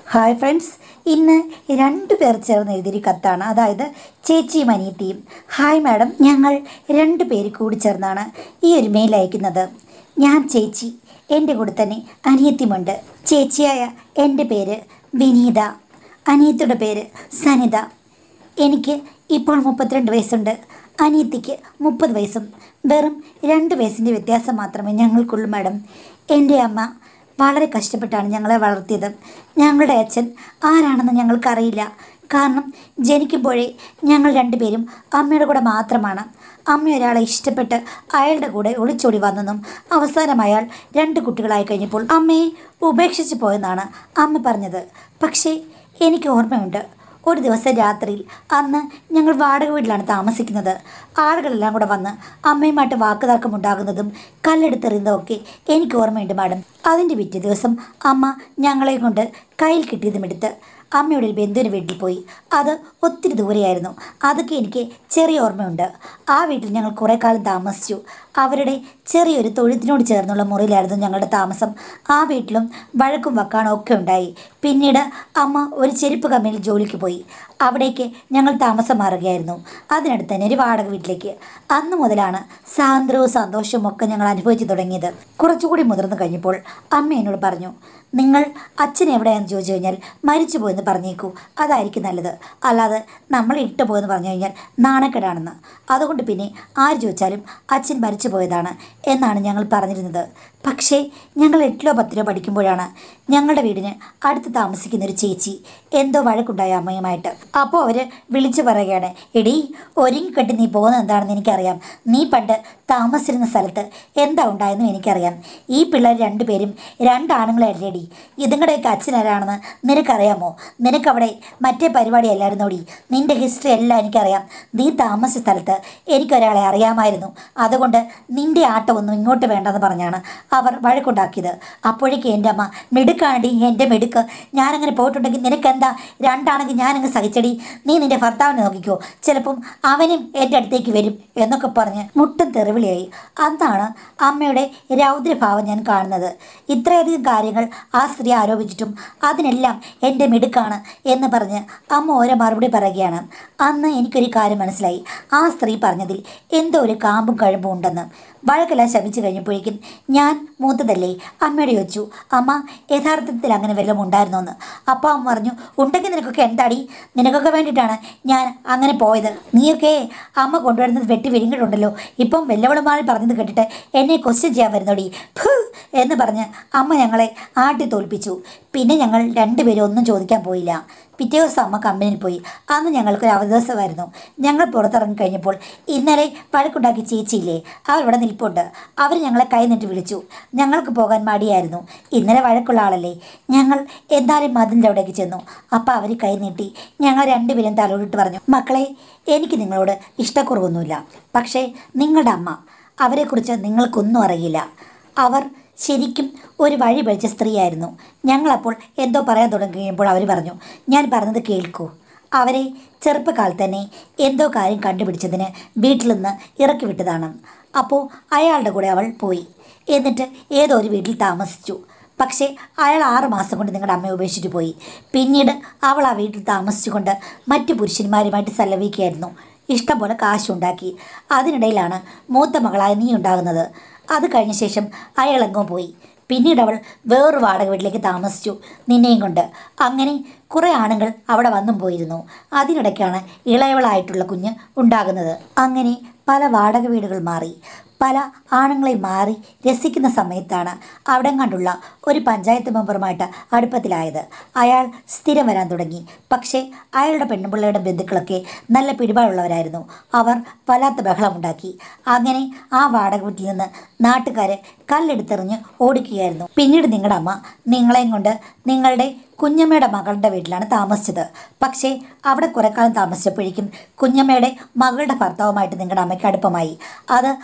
hi friends ഇന്ന് രണ്ട് പേർ ചേർന്ന് എഴുതിയൊരു കത്താണ് അതായത് ചേച്ചിയും അനിയത്തിയും ഹായ് മാഡം ഞങ്ങൾ രണ്ട് പേര് കൂടി ചേർന്നാണ് ഈ ഒരു മെയിൽ അയക്കുന്നത് ഞാൻ ചേച്ചി എൻ്റെ കൂടെ തന്നെ അനിയത്തിയുമുണ്ട് ചേച്ചിയായ എൻ്റെ പേര് വിനീത അനിയത്തിയുടെ പേര് സനിത എനിക്ക് ഇപ്പോൾ മുപ്പത്തിരണ്ട് വയസ്സുണ്ട് അനിയത്തിക്ക് മുപ്പത് വയസ്സും വെറും രണ്ട് വയസ്സിൻ്റെ വ്യത്യാസം മാത്രമേ ഞങ്ങൾക്കുള്ളൂ മാഡം എൻ്റെ അമ്മ വളരെ കഷ്ടപ്പെട്ടാണ് ഞങ്ങളെ വളർത്തിയത് ഞങ്ങളുടെ അച്ഛൻ ആരാണെന്ന് ഞങ്ങൾക്കറിയില്ല കാരണം ജനിക്കുമ്പോഴേ ഞങ്ങൾ രണ്ടുപേരും അമ്മയുടെ കൂടെ മാത്രമാണ് അമ്മ ഒരാളെ ഇഷ്ടപ്പെട്ട് അയാളുടെ കൂടെ ഒളിച്ചോടി വന്നെന്നും അവസാനം അയാൾ രണ്ട് കുട്ടികളായി കഴിഞ്ഞപ്പോൾ അമ്മയെ ഉപേക്ഷിച്ച് പോയെന്നാണ് അമ്മ പറഞ്ഞത് പക്ഷേ എനിക്ക് ഓർമ്മയുണ്ട് ഒരു ദിവസം രാത്രിയിൽ അന്ന് ഞങ്ങൾ വാടക വീട്ടിലാണ് താമസിക്കുന്നത് ആളുകളെല്ലാം കൂടെ വന്ന് അമ്മയുമായിട്ട് വാക്കുതർക്കം ഉണ്ടാകുന്നതും കല്ലെടുത്തെറിയുന്നതും ഒക്കെ എനിക്ക് ഓർമ്മയുണ്ട് മാഡം അതിൻ്റെ പിറ്റേ ദിവസം അമ്മ ഞങ്ങളെ കൊണ്ട് കയ്യിൽ കിട്ടിയതും എടുത്ത് അമ്മയുടെ ഒരു ബന്ധുവിൻ്റെ വീട്ടിൽ പോയി അത് ഒത്തിരി ദൂരെയായിരുന്നു അതൊക്കെ എനിക്ക് ചെറിയ ഓർമ്മയുണ്ട് ആ വീട്ടിൽ ഞങ്ങൾ കുറേ കാലം താമസിച്ചു അവരുടെ ചെറിയൊരു തൊഴുത്തിനോട് ചേർന്നുള്ള മുറിയിലായിരുന്നു ഞങ്ങളുടെ താമസം ആ വീട്ടിലും വഴക്കും വക്കാണോ ഒക്കെ ഉണ്ടായി പിന്നീട് അമ്മ ഒരു ചെരുപ്പ് കമ്പനിയിൽ ജോലിക്ക് പോയി അവിടേക്ക് ഞങ്ങൾ താമസം മാറുകയായിരുന്നു അതിനടുത്ത് തന്നെ ഒരു വാടക വീട്ടിലേക്ക് അന്ന് മുതലാണ് സ്വാതന്ത്ര്യവും സന്തോഷവും ഒക്കെ ഞങ്ങൾ അനുഭവിച്ചു തുടങ്ങിയത് കുറച്ചുകൂടി മുതിർന്നു കഴിഞ്ഞപ്പോൾ അമ്മ എന്നോട് പറഞ്ഞു നിങ്ങൾ അച്ഛൻ എവിടെയാണെന്ന് ചോദിച്ചു കഴിഞ്ഞാൽ മരിച്ചു പോയെന്ന് പറഞ്ഞേക്കൂ അതായിരിക്കും നല്ലത് അല്ലാതെ നമ്മൾ ഇട്ടു പോയെന്ന് പറഞ്ഞു കഴിഞ്ഞാൽ നാണക്കേടാണെന്ന് അതുകൊണ്ട് പിന്നെ ആര് ചോദിച്ചാലും അച്ഛൻ മരിച്ചു പോയതാണ് എന്നാണ് ഞങ്ങൾ പറഞ്ഞിരുന്നത് പക്ഷേ ഞങ്ങൾ എട്ടിലോ പത്തിലോ പഠിക്കുമ്പോഴാണ് ഞങ്ങളുടെ വീടിന് അടുത്ത് താമസിക്കുന്ന ഒരു ചേച്ചി എന്തോ വഴക്കുണ്ടായ അമ്മയുമായിട്ട് അപ്പോൾ അവർ വിളിച്ചു പറയുകയാണ് എടീ ഒരുങ്ങി കെട്ടി നീ പോകുന്നത് എന്താണെന്ന് എനിക്കറിയാം നീ പണ്ട് താമസിച്ചിരുന്ന സ്ഥലത്ത് എന്താ ഉണ്ടായെന്നും എനിക്കറിയാം ഈ പിള്ളേർ രണ്ടുപേരും രണ്ടാണുങ്ങളല്ലടി ഇതുങ്ങളുടെയൊക്കെ അച്ഛനാരാണെന്ന് നിനക്കറിയാമോ നിനക്കവിടെ മറ്റേ പരിപാടി അല്ലായിരുന്നോടി നിന്റെ ഹിസ്റ്ററി എല്ലാം എനിക്കറിയാം നീ താമസിച്ച സ്ഥലത്ത് എനിക്കൊരാളെ അറിയാമായിരുന്നു അതുകൊണ്ട് നിന്റെ ആട്ടമൊന്നും ഇങ്ങോട്ട് വേണ്ടെന്ന് പറഞ്ഞാണ് അവർ വഴക്കുണ്ടാക്കിയത് അപ്പോഴേക്കും എൻ്റെ അമ്മ മിടുക്കാണ്ടി എൻ്റെ മിടുക്ക് ഞാനങ്ങനെ പോയിട്ടുണ്ടെങ്കിൽ നിനക്കെന്താ രണ്ടാണെങ്കിൽ ഞാനങ്ങ് സഹിച്ചടി നീ നിന്റെ ഭർത്താവിനെ നോക്കിക്കോ ചിലപ്പം അവനും എൻ്റെ അടുത്തേക്ക് വരും എന്നൊക്കെ പറഞ്ഞ് മുട്ടും തെറിവിളിയായി അന്നാണ് അമ്മയുടെ രൗദ്രഭാവം ഞാൻ കാണുന്നത് ഇത്രയധികം കാര്യങ്ങൾ ആ സ്ത്രീ ആരോപിച്ചിട്ടും അതിനെല്ലാം എൻ്റെ മിടുക്കാണ് എന്ന് പറഞ്ഞ് അമ്മ ഓരോ മറുപടി പറയുകയാണ് അന്ന് എനിക്കൊരു കാര്യം മനസ്സിലായി ആ സ്ത്രീ പറഞ്ഞതിൽ എന്തോ ഒരു കാമ്പും കഴമ്പും ഉണ്ടെന്ന് വഴക്കെല്ലാം ശമിച്ചു കഴിഞ്ഞപ്പോഴേക്കും ഞാൻ മൂത്തതല്ലേ അമ്മയോട് ചോദിച്ചു അമ്മ യഥാർത്ഥത്തിൽ അങ്ങനെ വല്ലതും ഉണ്ടായിരുന്നോന്ന് അപ്പോൾ അമ്മ പറഞ്ഞു ഉണ്ടെങ്കിൽ നിനക്കൊക്കെ എന്താടി നിനക്കൊക്കെ വേണ്ടിയിട്ടാണ് ഞാൻ അങ്ങനെ പോയത് നീയൊക്കെ അമ്മ കൊണ്ടുവരുന്നത് വെട്ടി വിഴുങ്ങിയിട്ടുണ്ടല്ലോ ഇപ്പം വെല്ലവളുമാരി പറഞ്ഞത് കേട്ടിട്ട് എന്നെ ക്വസ്റ്റ്യൻ ചെയ്യാൻ വരുന്നോടി ഫു എന്ന് പറഞ്ഞ് അമ്മ ഞങ്ങളെ ആട്ടി തോൽപ്പിച്ചു പിന്നെ ഞങ്ങൾ രണ്ടുപേരും ഒന്നും ചോദിക്കാൻ പോയില്ല പിറ്റേ ദിവസം അമ്മ കമ്പനിയിൽ പോയി അന്ന് ഞങ്ങൾക്കൊരു അവധി ദിവസമായിരുന്നു ഞങ്ങൾ പുറത്തിറങ്ങി കഴിഞ്ഞപ്പോൾ ഇന്നലെ വഴക്കുണ്ടാക്കി ചേച്ചിയില്ലേ അവരിവിടെ നിൽപ്പുണ്ട് അവർ ഞങ്ങളെ കൈ നീട്ടി വിളിച്ചു ഞങ്ങൾക്ക് പോകാൻ മടിയായിരുന്നു ഇന്നലെ വഴക്കുള്ള ആളല്ലേ ഞങ്ങൾ എന്തായാലും മതിലിൻ്റെ അവിടേക്ക് ചെന്നു അപ്പോൾ അവർ കൈ നീട്ടി ഞങ്ങൾ രണ്ടുപേരും തലോടിട്ട് പറഞ്ഞു മക്കളെ എനിക്ക് നിങ്ങളോട് ഇഷ്ടക്കുറവൊന്നുമില്ല പക്ഷേ നിങ്ങളുടെ അമ്മ അവരെക്കുറിച്ച് നിങ്ങൾക്കൊന്നും അറിയില്ല അവർ ശരിക്കും ഒരു വഴി പഴിച്ച സ്ത്രീയായിരുന്നു ഞങ്ങളപ്പോൾ എന്തോ പറയാൻ തുടങ്ങിയപ്പോൾ അവർ പറഞ്ഞു ഞാൻ പറഞ്ഞത് കേൾക്കൂ അവരെ ചെറുപ്പകാലത്ത് തന്നെ എന്തോ കാര്യം കണ്ടുപിടിച്ചതിന് വീട്ടിൽ നിന്ന് ഇറക്കി വിട്ടതാണ് അപ്പോൾ അയാളുടെ കൂടെ അവൾ പോയി എന്നിട്ട് ഏതോ ഒരു വീട്ടിൽ താമസിച്ചു പക്ഷേ അയാൾ ആറ് മാസം കൊണ്ട് നിങ്ങളുടെ അമ്മയെ ഉപേക്ഷിച്ചിട്ട് പോയി പിന്നീട് അവൾ ആ വീട്ടിൽ താമസിച്ചുകൊണ്ട് മറ്റു പുരുഷന്മാരുമായിട്ട് സല്ലപിക്കുകയായിരുന്നു ഇഷ്ടം പോലെ കാശുണ്ടാക്കി അതിനിടയിലാണ് മൂത്ത മകളായ നീ ഉണ്ടാകുന്നത് അത് കഴിഞ്ഞ ശേഷം അയാളെങ്ങോ പോയി പിന്നീട് അവൾ വേറൊരു വാടക വീട്ടിലേക്ക് താമസിച്ചു നിന്നെയും കൊണ്ട് അങ്ങനെ കുറേ ആണുങ്ങൾ അവിടെ വന്നും പോയിരുന്നു അതിനിടയ്ക്കാണ് ഇളയവളായിട്ടുള്ള കുഞ്ഞ് ഉണ്ടാകുന്നത് അങ്ങനെ പല വാടക വീടുകൾ മാറി പല ആണുങ്ങളെ മാറി രസിക്കുന്ന സമയത്താണ് അവിടെ കണ്ടുള്ള ഒരു പഞ്ചായത്ത് മെമ്പറുമായിട്ട് അടുപ്പത്തിലായത് അയാൾ സ്ഥിരം വരാൻ തുടങ്ങി പക്ഷേ അയാളുടെ പെണ്ണുപിള്ളയുടെ ബന്ധുക്കളൊക്കെ നല്ല പിടിപാടുള്ളവരായിരുന്നു അവർ വല്ലാത്ത ബഹളമുണ്ടാക്കി അങ്ങനെ ആ വാടക വീട്ടിൽ നിന്ന് നാട്ടുകാർ കല്ലെടുത്തെറിഞ്ഞ് ഓടിക്കുകയായിരുന്നു പിന്നീട് നിങ്ങളുടെ അമ്മ നിങ്ങളെയും കൊണ്ട് നിങ്ങളുടെ കുഞ്ഞമ്മയുടെ മകളുടെ വീട്ടിലാണ് താമസിച്ചത് പക്ഷേ അവിടെ കുറേ കാലം താമസിച്ചപ്പോഴേക്കും കുഞ്ഞമ്മയുടെ മകളുടെ ഭർത്താവുമായിട്ട് നിങ്ങളുടെ അമ്മയ്ക്ക് അടുപ്പമായി അത് ആ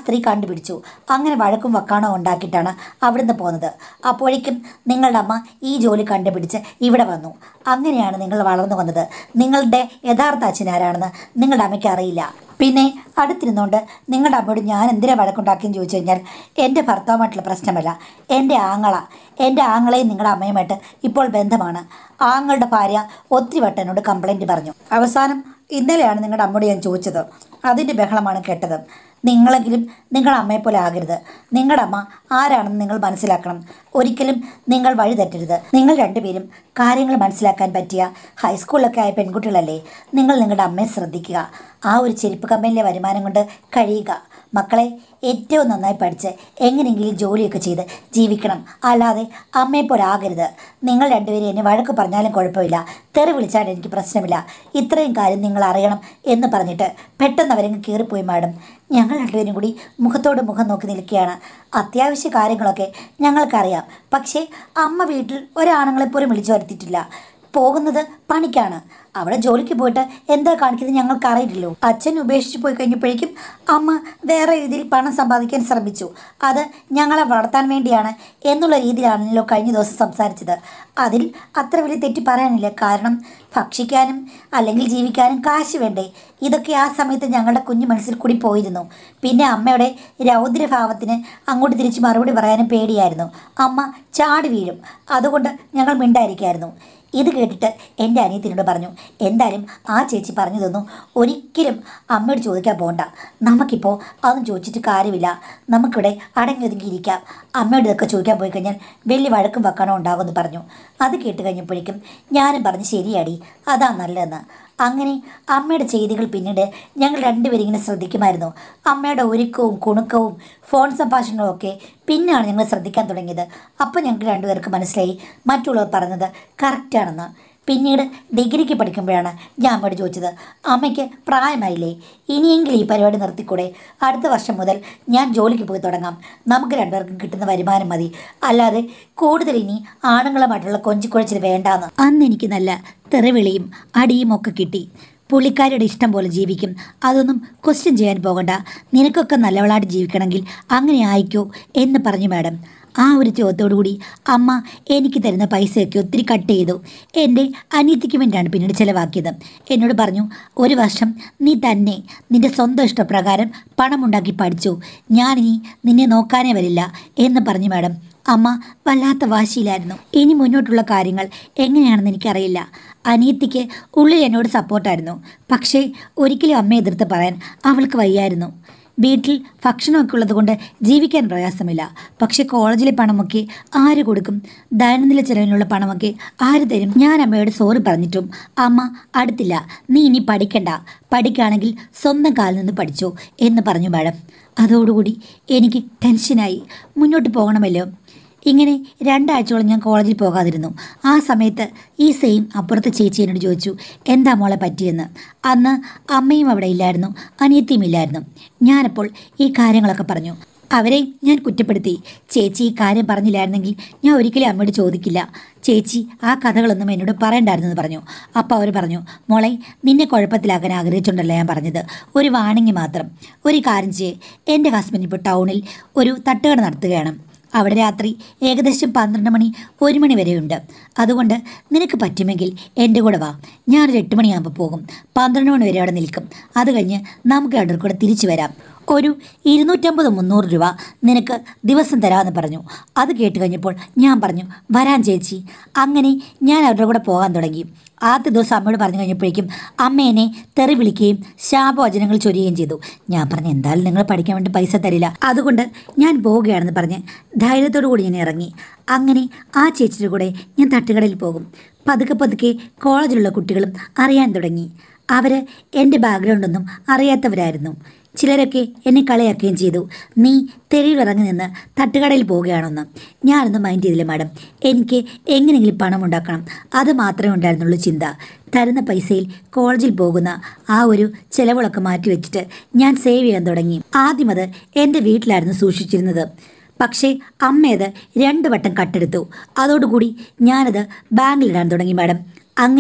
സ്ത്രീ കണ്ടുപിടിച്ചു അങ്ങനെ വഴക്കും വക്കാണോ ഉണ്ടാക്കിയിട്ടാണ് അവിടുന്ന് പോകുന്നത് അപ്പോഴേക്കും നിങ്ങളുടെ അമ്മ ഈ ജോലി കണ്ടുപിടിച്ച് ഇവിടെ വന്നു അങ്ങനെയാണ് നിങ്ങൾ വളർന്നു വന്നത് നിങ്ങളുടെ യഥാർത്ഥ അച്ഛൻ ആരാണെന്ന് നിങ്ങളുടെ അമ്മയ്ക്ക് അറിയില്ല പിന്നെ അടുത്തിരുന്നുകൊണ്ട് നിങ്ങളുടെ അമ്മയോട് ഞാൻ എന്തിനാ വഴക്കുണ്ടാക്കിയെന്ന് ചോദിച്ചു കഴിഞ്ഞാൽ എൻ്റെ ഭർത്താവുമായിട്ടുള്ള പ്രശ്നമല്ല എൻ്റെ ആങ്ങള എൻ്റെ ആങ്ങളെയും നിങ്ങളുടെ അമ്മയുമായിട്ട് ഇപ്പോൾ ബന്ധമാണ് ആങ്ങളുടെ ഭാര്യ ഒത്തിരി വട്ടം എന്നോട് കംപ്ലൈൻറ്റ് പറഞ്ഞു അവസാനം ഇന്നലെയാണ് നിങ്ങളുടെ അമ്മയോട് ഞാൻ ചോദിച്ചത് അതിൻ്റെ ബഹളമാണ് കേട്ടത് നിങ്ങളെങ്കിലും നിങ്ങളുടെ അമ്മയെ പോലെ ആകരുത് നിങ്ങളുടെ അമ്മ ആരാണെന്ന് നിങ്ങൾ മനസ്സിലാക്കണം ഒരിക്കലും നിങ്ങൾ വഴി തെറ്റരുത് നിങ്ങൾ രണ്ടുപേരും കാര്യങ്ങൾ മനസ്സിലാക്കാൻ പറ്റിയ ഹൈസ്കൂളിലൊക്കെ ആയ പെൺകുട്ടികളല്ലേ നിങ്ങൾ നിങ്ങളുടെ അമ്മയെ ശ്രദ്ധിക്കുക ആ ഒരു ചെരുപ്പ് കമ്പനിയിലെ വരുമാനം കൊണ്ട് കഴിയുക മക്കളെ ഏറ്റവും നന്നായി പഠിച്ച് എങ്ങനെയെങ്കിലും ജോലിയൊക്കെ ചെയ്ത് ജീവിക്കണം അല്ലാതെ അമ്മയെപ്പോലെ ആകരുത് നിങ്ങൾ രണ്ടുപേരും എന്നെ വഴക്ക് പറഞ്ഞാലും കുഴപ്പമില്ല തെറി വിളിച്ചാൽ എനിക്ക് പ്രശ്നമില്ല ഇത്രയും കാര്യം നിങ്ങൾ അറിയണം എന്ന് പറഞ്ഞിട്ട് പെട്ടെന്ന് അവരങ്ങ് കീറിപ്പോയി മാഡം ഞങ്ങൾ രണ്ടുപേരും കൂടി മുഖത്തോട് മുഖം നോക്കി നിൽക്കുകയാണ് അത്യാവശ്യ കാര്യങ്ങളൊക്കെ ഞങ്ങൾക്കറിയാം പക്ഷേ അമ്മ വീട്ടിൽ ഒരാണുങ്ങളെപ്പോലും വിളിച്ചു വരുത്തിയിട്ടില്ല പോകുന്നത് പണിക്കാണ് അവിടെ ജോലിക്ക് പോയിട്ട് എന്താ കാണിക്കുന്നത് ഞങ്ങൾക്ക് അറിയില്ലല്ലോ അച്ഛൻ ഉപേക്ഷിച്ച് പോയി കഴിഞ്ഞപ്പോഴേക്കും അമ്മ വേറെ രീതിയിൽ പണം സമ്പാദിക്കാൻ ശ്രമിച്ചു അത് ഞങ്ങളെ വളർത്താൻ വേണ്ടിയാണ് എന്നുള്ള രീതിയിലാണല്ലോ കഴിഞ്ഞ ദിവസം സംസാരിച്ചത് അതിൽ അത്ര വലിയ തെറ്റി പറയാനില്ല കാരണം ഭക്ഷിക്കാനും അല്ലെങ്കിൽ ജീവിക്കാനും കാശ് വേണ്ടേ ഇതൊക്കെ ആ സമയത്ത് ഞങ്ങളുടെ കുഞ്ഞു മനസ്സിൽ കൂടി പോയിരുന്നു പിന്നെ അമ്മയുടെ രൗദ്രഭാവത്തിന് അങ്ങോട്ട് തിരിച്ച് മറുപടി പറയാനും പേടിയായിരുന്നു അമ്മ ചാടി വീഴും അതുകൊണ്ട് ഞങ്ങൾ മിണ്ടായിരിക്കായിരുന്നു ഇത് കേട്ടിട്ട് എൻ്റെ അനിയത്തിനോട് പറഞ്ഞു എന്തായാലും ആ ചേച്ചി പറഞ്ഞു തന്നു ഒരിക്കലും അമ്മയോട് ചോദിക്കാൻ പോകണ്ട നമുക്കിപ്പോൾ അതൊന്നും ചോദിച്ചിട്ട് കാര്യമില്ല നമുക്കിവിടെ അടങ്ങി ഒതുങ്ങിയിരിക്കാം അമ്മയോട് ഇതൊക്കെ ചോദിക്കാൻ പോയി കഴിഞ്ഞാൽ വലിയ വഴക്കും വെക്കാനോ ഉണ്ടാകുമെന്ന് പറഞ്ഞു അത് കേട്ട് കഴിഞ്ഞപ്പോഴേക്കും ഞാനും പറഞ്ഞു ശരിയാടി അതാ നല്ലതെന്ന് അങ്ങനെ അമ്മയുടെ ചെയ്തികൾ പിന്നീട് ഞങ്ങൾ രണ്ടുപേരും ഇങ്ങനെ ശ്രദ്ധിക്കുമായിരുന്നു അമ്മയുടെ ഒരുക്കവും കുണുക്കവും ഫോൺ സംഭാഷണവും ഒക്കെ പിന്നെയാണ് ഞങ്ങൾ ശ്രദ്ധിക്കാൻ തുടങ്ങിയത് അപ്പോൾ ഞങ്ങൾക്ക് രണ്ടുപേർക്ക് മനസ്സിലായി മറ്റുള്ളവർ പറഞ്ഞത് കറക്റ്റാണെന്ന് പിന്നീട് ഡിഗ്രിക്ക് പഠിക്കുമ്പോഴാണ് ഞാൻ അമ്മയോട് ചോദിച്ചത് അമ്മയ്ക്ക് പ്രായമായില്ലേ ഇനിയെങ്കിലും ഈ പരിപാടി നിർത്തിക്കൂടെ അടുത്ത വർഷം മുതൽ ഞാൻ ജോലിക്ക് പോയി തുടങ്ങാം നമുക്ക് രണ്ടുപേർക്കും കിട്ടുന്ന വരുമാനം മതി അല്ലാതെ കൂടുതൽ ഇനി ആണുങ്ങളുമായിട്ടുള്ള കൊഞ്ചിക്കുഴച്ചിൽ വേണ്ടാന്ന് അന്ന് എനിക്ക് നല്ല തെറിവിളിയും അടിയും ഒക്കെ കിട്ടി പുള്ളിക്കാരുടെ ഇഷ്ടം പോലെ ജീവിക്കും അതൊന്നും ക്വസ്റ്റ്യൻ ചെയ്യാൻ പോകണ്ട നിനക്കൊക്കെ നല്ലവളായിട്ട് ജീവിക്കണമെങ്കിൽ അങ്ങനെ ആയിക്കോ എന്ന് പറഞ്ഞു മാഡം ആ ഒരു ചോദ്യത്തോടുകൂടി അമ്മ എനിക്ക് തരുന്ന പൈസയൊക്കെ ഒത്തിരി കട്ട് ചെയ്തു എൻ്റെ അനിയത്തിക്ക് വേണ്ടിയാണ് പിന്നീട് ചിലവാക്കിയത് എന്നോട് പറഞ്ഞു ഒരു വർഷം നീ തന്നെ നിൻ്റെ സ്വന്തം ഇഷ്ടപ്രകാരം പണമുണ്ടാക്കി പഠിച്ചു ഞാനിനി നിന്നെ നോക്കാനേ വരില്ല എന്ന് പറഞ്ഞു മാഡം അമ്മ വല്ലാത്ത വാശിയിലായിരുന്നു ഇനി മുന്നോട്ടുള്ള കാര്യങ്ങൾ എങ്ങനെയാണെന്ന് എനിക്കറിയില്ല അനിയത്തിക്ക് ഉള്ളിൽ എന്നോട് സപ്പോർട്ടായിരുന്നു പക്ഷേ ഒരിക്കലും അമ്മയെ എതിർത്ത് പറയാൻ അവൾക്ക് വയ്യായിരുന്നു വീട്ടിൽ ഭക്ഷണമൊക്കെ ഉള്ളതുകൊണ്ട് ജീവിക്കാൻ പ്രയാസമില്ല പക്ഷെ കോളേജിലെ പണമൊക്കെ ആര് കൊടുക്കും ദൈനംദിന ചെലവിനുള്ള പണമൊക്കെ ആര് തരും ഞാൻ അമ്മയോട് സോറി പറഞ്ഞിട്ടും അമ്മ അടുത്തില്ല നീ ഇനി പഠിക്കണ്ട പഠിക്കുകയാണെങ്കിൽ സ്വന്തം കാലിൽ നിന്ന് പഠിച്ചോ എന്ന് പറഞ്ഞു മാഡം അതോടുകൂടി എനിക്ക് ടെൻഷനായി മുന്നോട്ട് പോകണമല്ലോ ഇങ്ങനെ രണ്ടാഴ്ചയോളം ഞാൻ കോളേജിൽ പോകാതിരുന്നു ആ സമയത്ത് ഈ സെയിം അപ്പുറത്തെ ചേച്ചി എന്നോട് ചോദിച്ചു എന്താ മോളെ പറ്റിയെന്ന് അന്ന് അമ്മയും അവിടെ ഇല്ലായിരുന്നു അനിയത്തിയും ഇല്ലായിരുന്നു ഞാനപ്പോൾ ഈ കാര്യങ്ങളൊക്കെ പറഞ്ഞു അവരെ ഞാൻ കുറ്റപ്പെടുത്തി ചേച്ചി ഈ കാര്യം പറഞ്ഞില്ലായിരുന്നെങ്കിൽ ഞാൻ ഒരിക്കലും അമ്മയോട് ചോദിക്കില്ല ചേച്ചി ആ കഥകളൊന്നും എന്നോട് പറയണ്ടായിരുന്നെന്ന് പറഞ്ഞു അപ്പോൾ അവർ പറഞ്ഞു മോളെ നിന്നെ കുഴപ്പത്തിലാക്കാൻ ആഗ്രഹിച്ചുകൊണ്ടല്ല ഞാൻ പറഞ്ഞത് ഒരു വാണിംഗ് മാത്രം ഒരു കാര്യം ചെയ്യേ എൻ്റെ ഹസ്ബൻഡ് ഇപ്പോൾ ടൗണിൽ ഒരു തട്ടുകട നടത്തുകയാണ് അവിടെ രാത്രി ഏകദേശം പന്ത്രണ്ട് മണി ഒരു മണി വരെയുണ്ട് അതുകൊണ്ട് നിനക്ക് പറ്റുമെങ്കിൽ എൻ്റെ കൂടെ വാ ഞാനൊരു എട്ട് മണിയാകുമ്പോൾ പോകും പന്ത്രണ്ട് മണി വരെ അവിടെ നിൽക്കും അത് കഴിഞ്ഞ് നമുക്ക് രണ്ടു കൂടെ തിരിച്ചു വരാം ഒരു ഇരുന്നൂറ്റമ്പത് മുന്നൂറ് രൂപ നിനക്ക് ദിവസം തരാമെന്ന് പറഞ്ഞു അത് കേട്ട് കഴിഞ്ഞപ്പോൾ ഞാൻ പറഞ്ഞു വരാൻ ചേച്ചി അങ്ങനെ ഞാൻ അവരുടെ കൂടെ പോകാൻ തുടങ്ങി ആദ്യ ദിവസം അമ്മയോട് പറഞ്ഞു കഴിഞ്ഞപ്പോഴേക്കും അമ്മ എന്നെ തെറി വിളിക്കുകയും ശാപവചനങ്ങൾ ചൊരിയുകയും ചെയ്തു ഞാൻ പറഞ്ഞു എന്തായാലും നിങ്ങൾ പഠിക്കാൻ വേണ്ടി പൈസ തരില്ല അതുകൊണ്ട് ഞാൻ പോവുകയാണെന്ന് പറഞ്ഞ് ധൈര്യത്തോടു കൂടി ഞാൻ ഇറങ്ങി അങ്ങനെ ആ ചേച്ചിയുടെ കൂടെ ഞാൻ തട്ടുകടയിൽ പോകും പതുക്കെ പതുക്കെ കോളേജിലുള്ള കുട്ടികളും അറിയാൻ തുടങ്ങി അവർ എൻ്റെ ബാക്ക്ഗ്രൗണ്ടൊന്നും അറിയാത്തവരായിരുന്നു ചിലരൊക്കെ എന്നെ കളിയാക്കുകയും ചെയ്തു നീ തെരുവിലിറങ്ങി നിന്ന് തട്ടുകടയിൽ പോവുകയാണെന്ന് ഞാനൊന്നും മൈൻഡ് ചെയ്തില്ല മാഡം എനിക്ക് എങ്ങനെയെങ്കിലും പണം ഉണ്ടാക്കണം അത് മാത്രമേ ഉണ്ടായിരുന്നുള്ളൂ ചിന്ത തരുന്ന പൈസയിൽ കോളേജിൽ പോകുന്ന ആ ഒരു ചിലവുകളൊക്കെ മാറ്റി വെച്ചിട്ട് ഞാൻ സേവ് ചെയ്യാൻ തുടങ്ങി ആദ്യം അത് എൻ്റെ വീട്ടിലായിരുന്നു സൂക്ഷിച്ചിരുന്നത് പക്ഷേ അമ്മയത് രണ്ട് വട്ടം കട്ടെടുത്തു അതോടുകൂടി ഞാനത് ബാങ്കിലിടാൻ തുടങ്ങി മാഡം അങ്ങനെ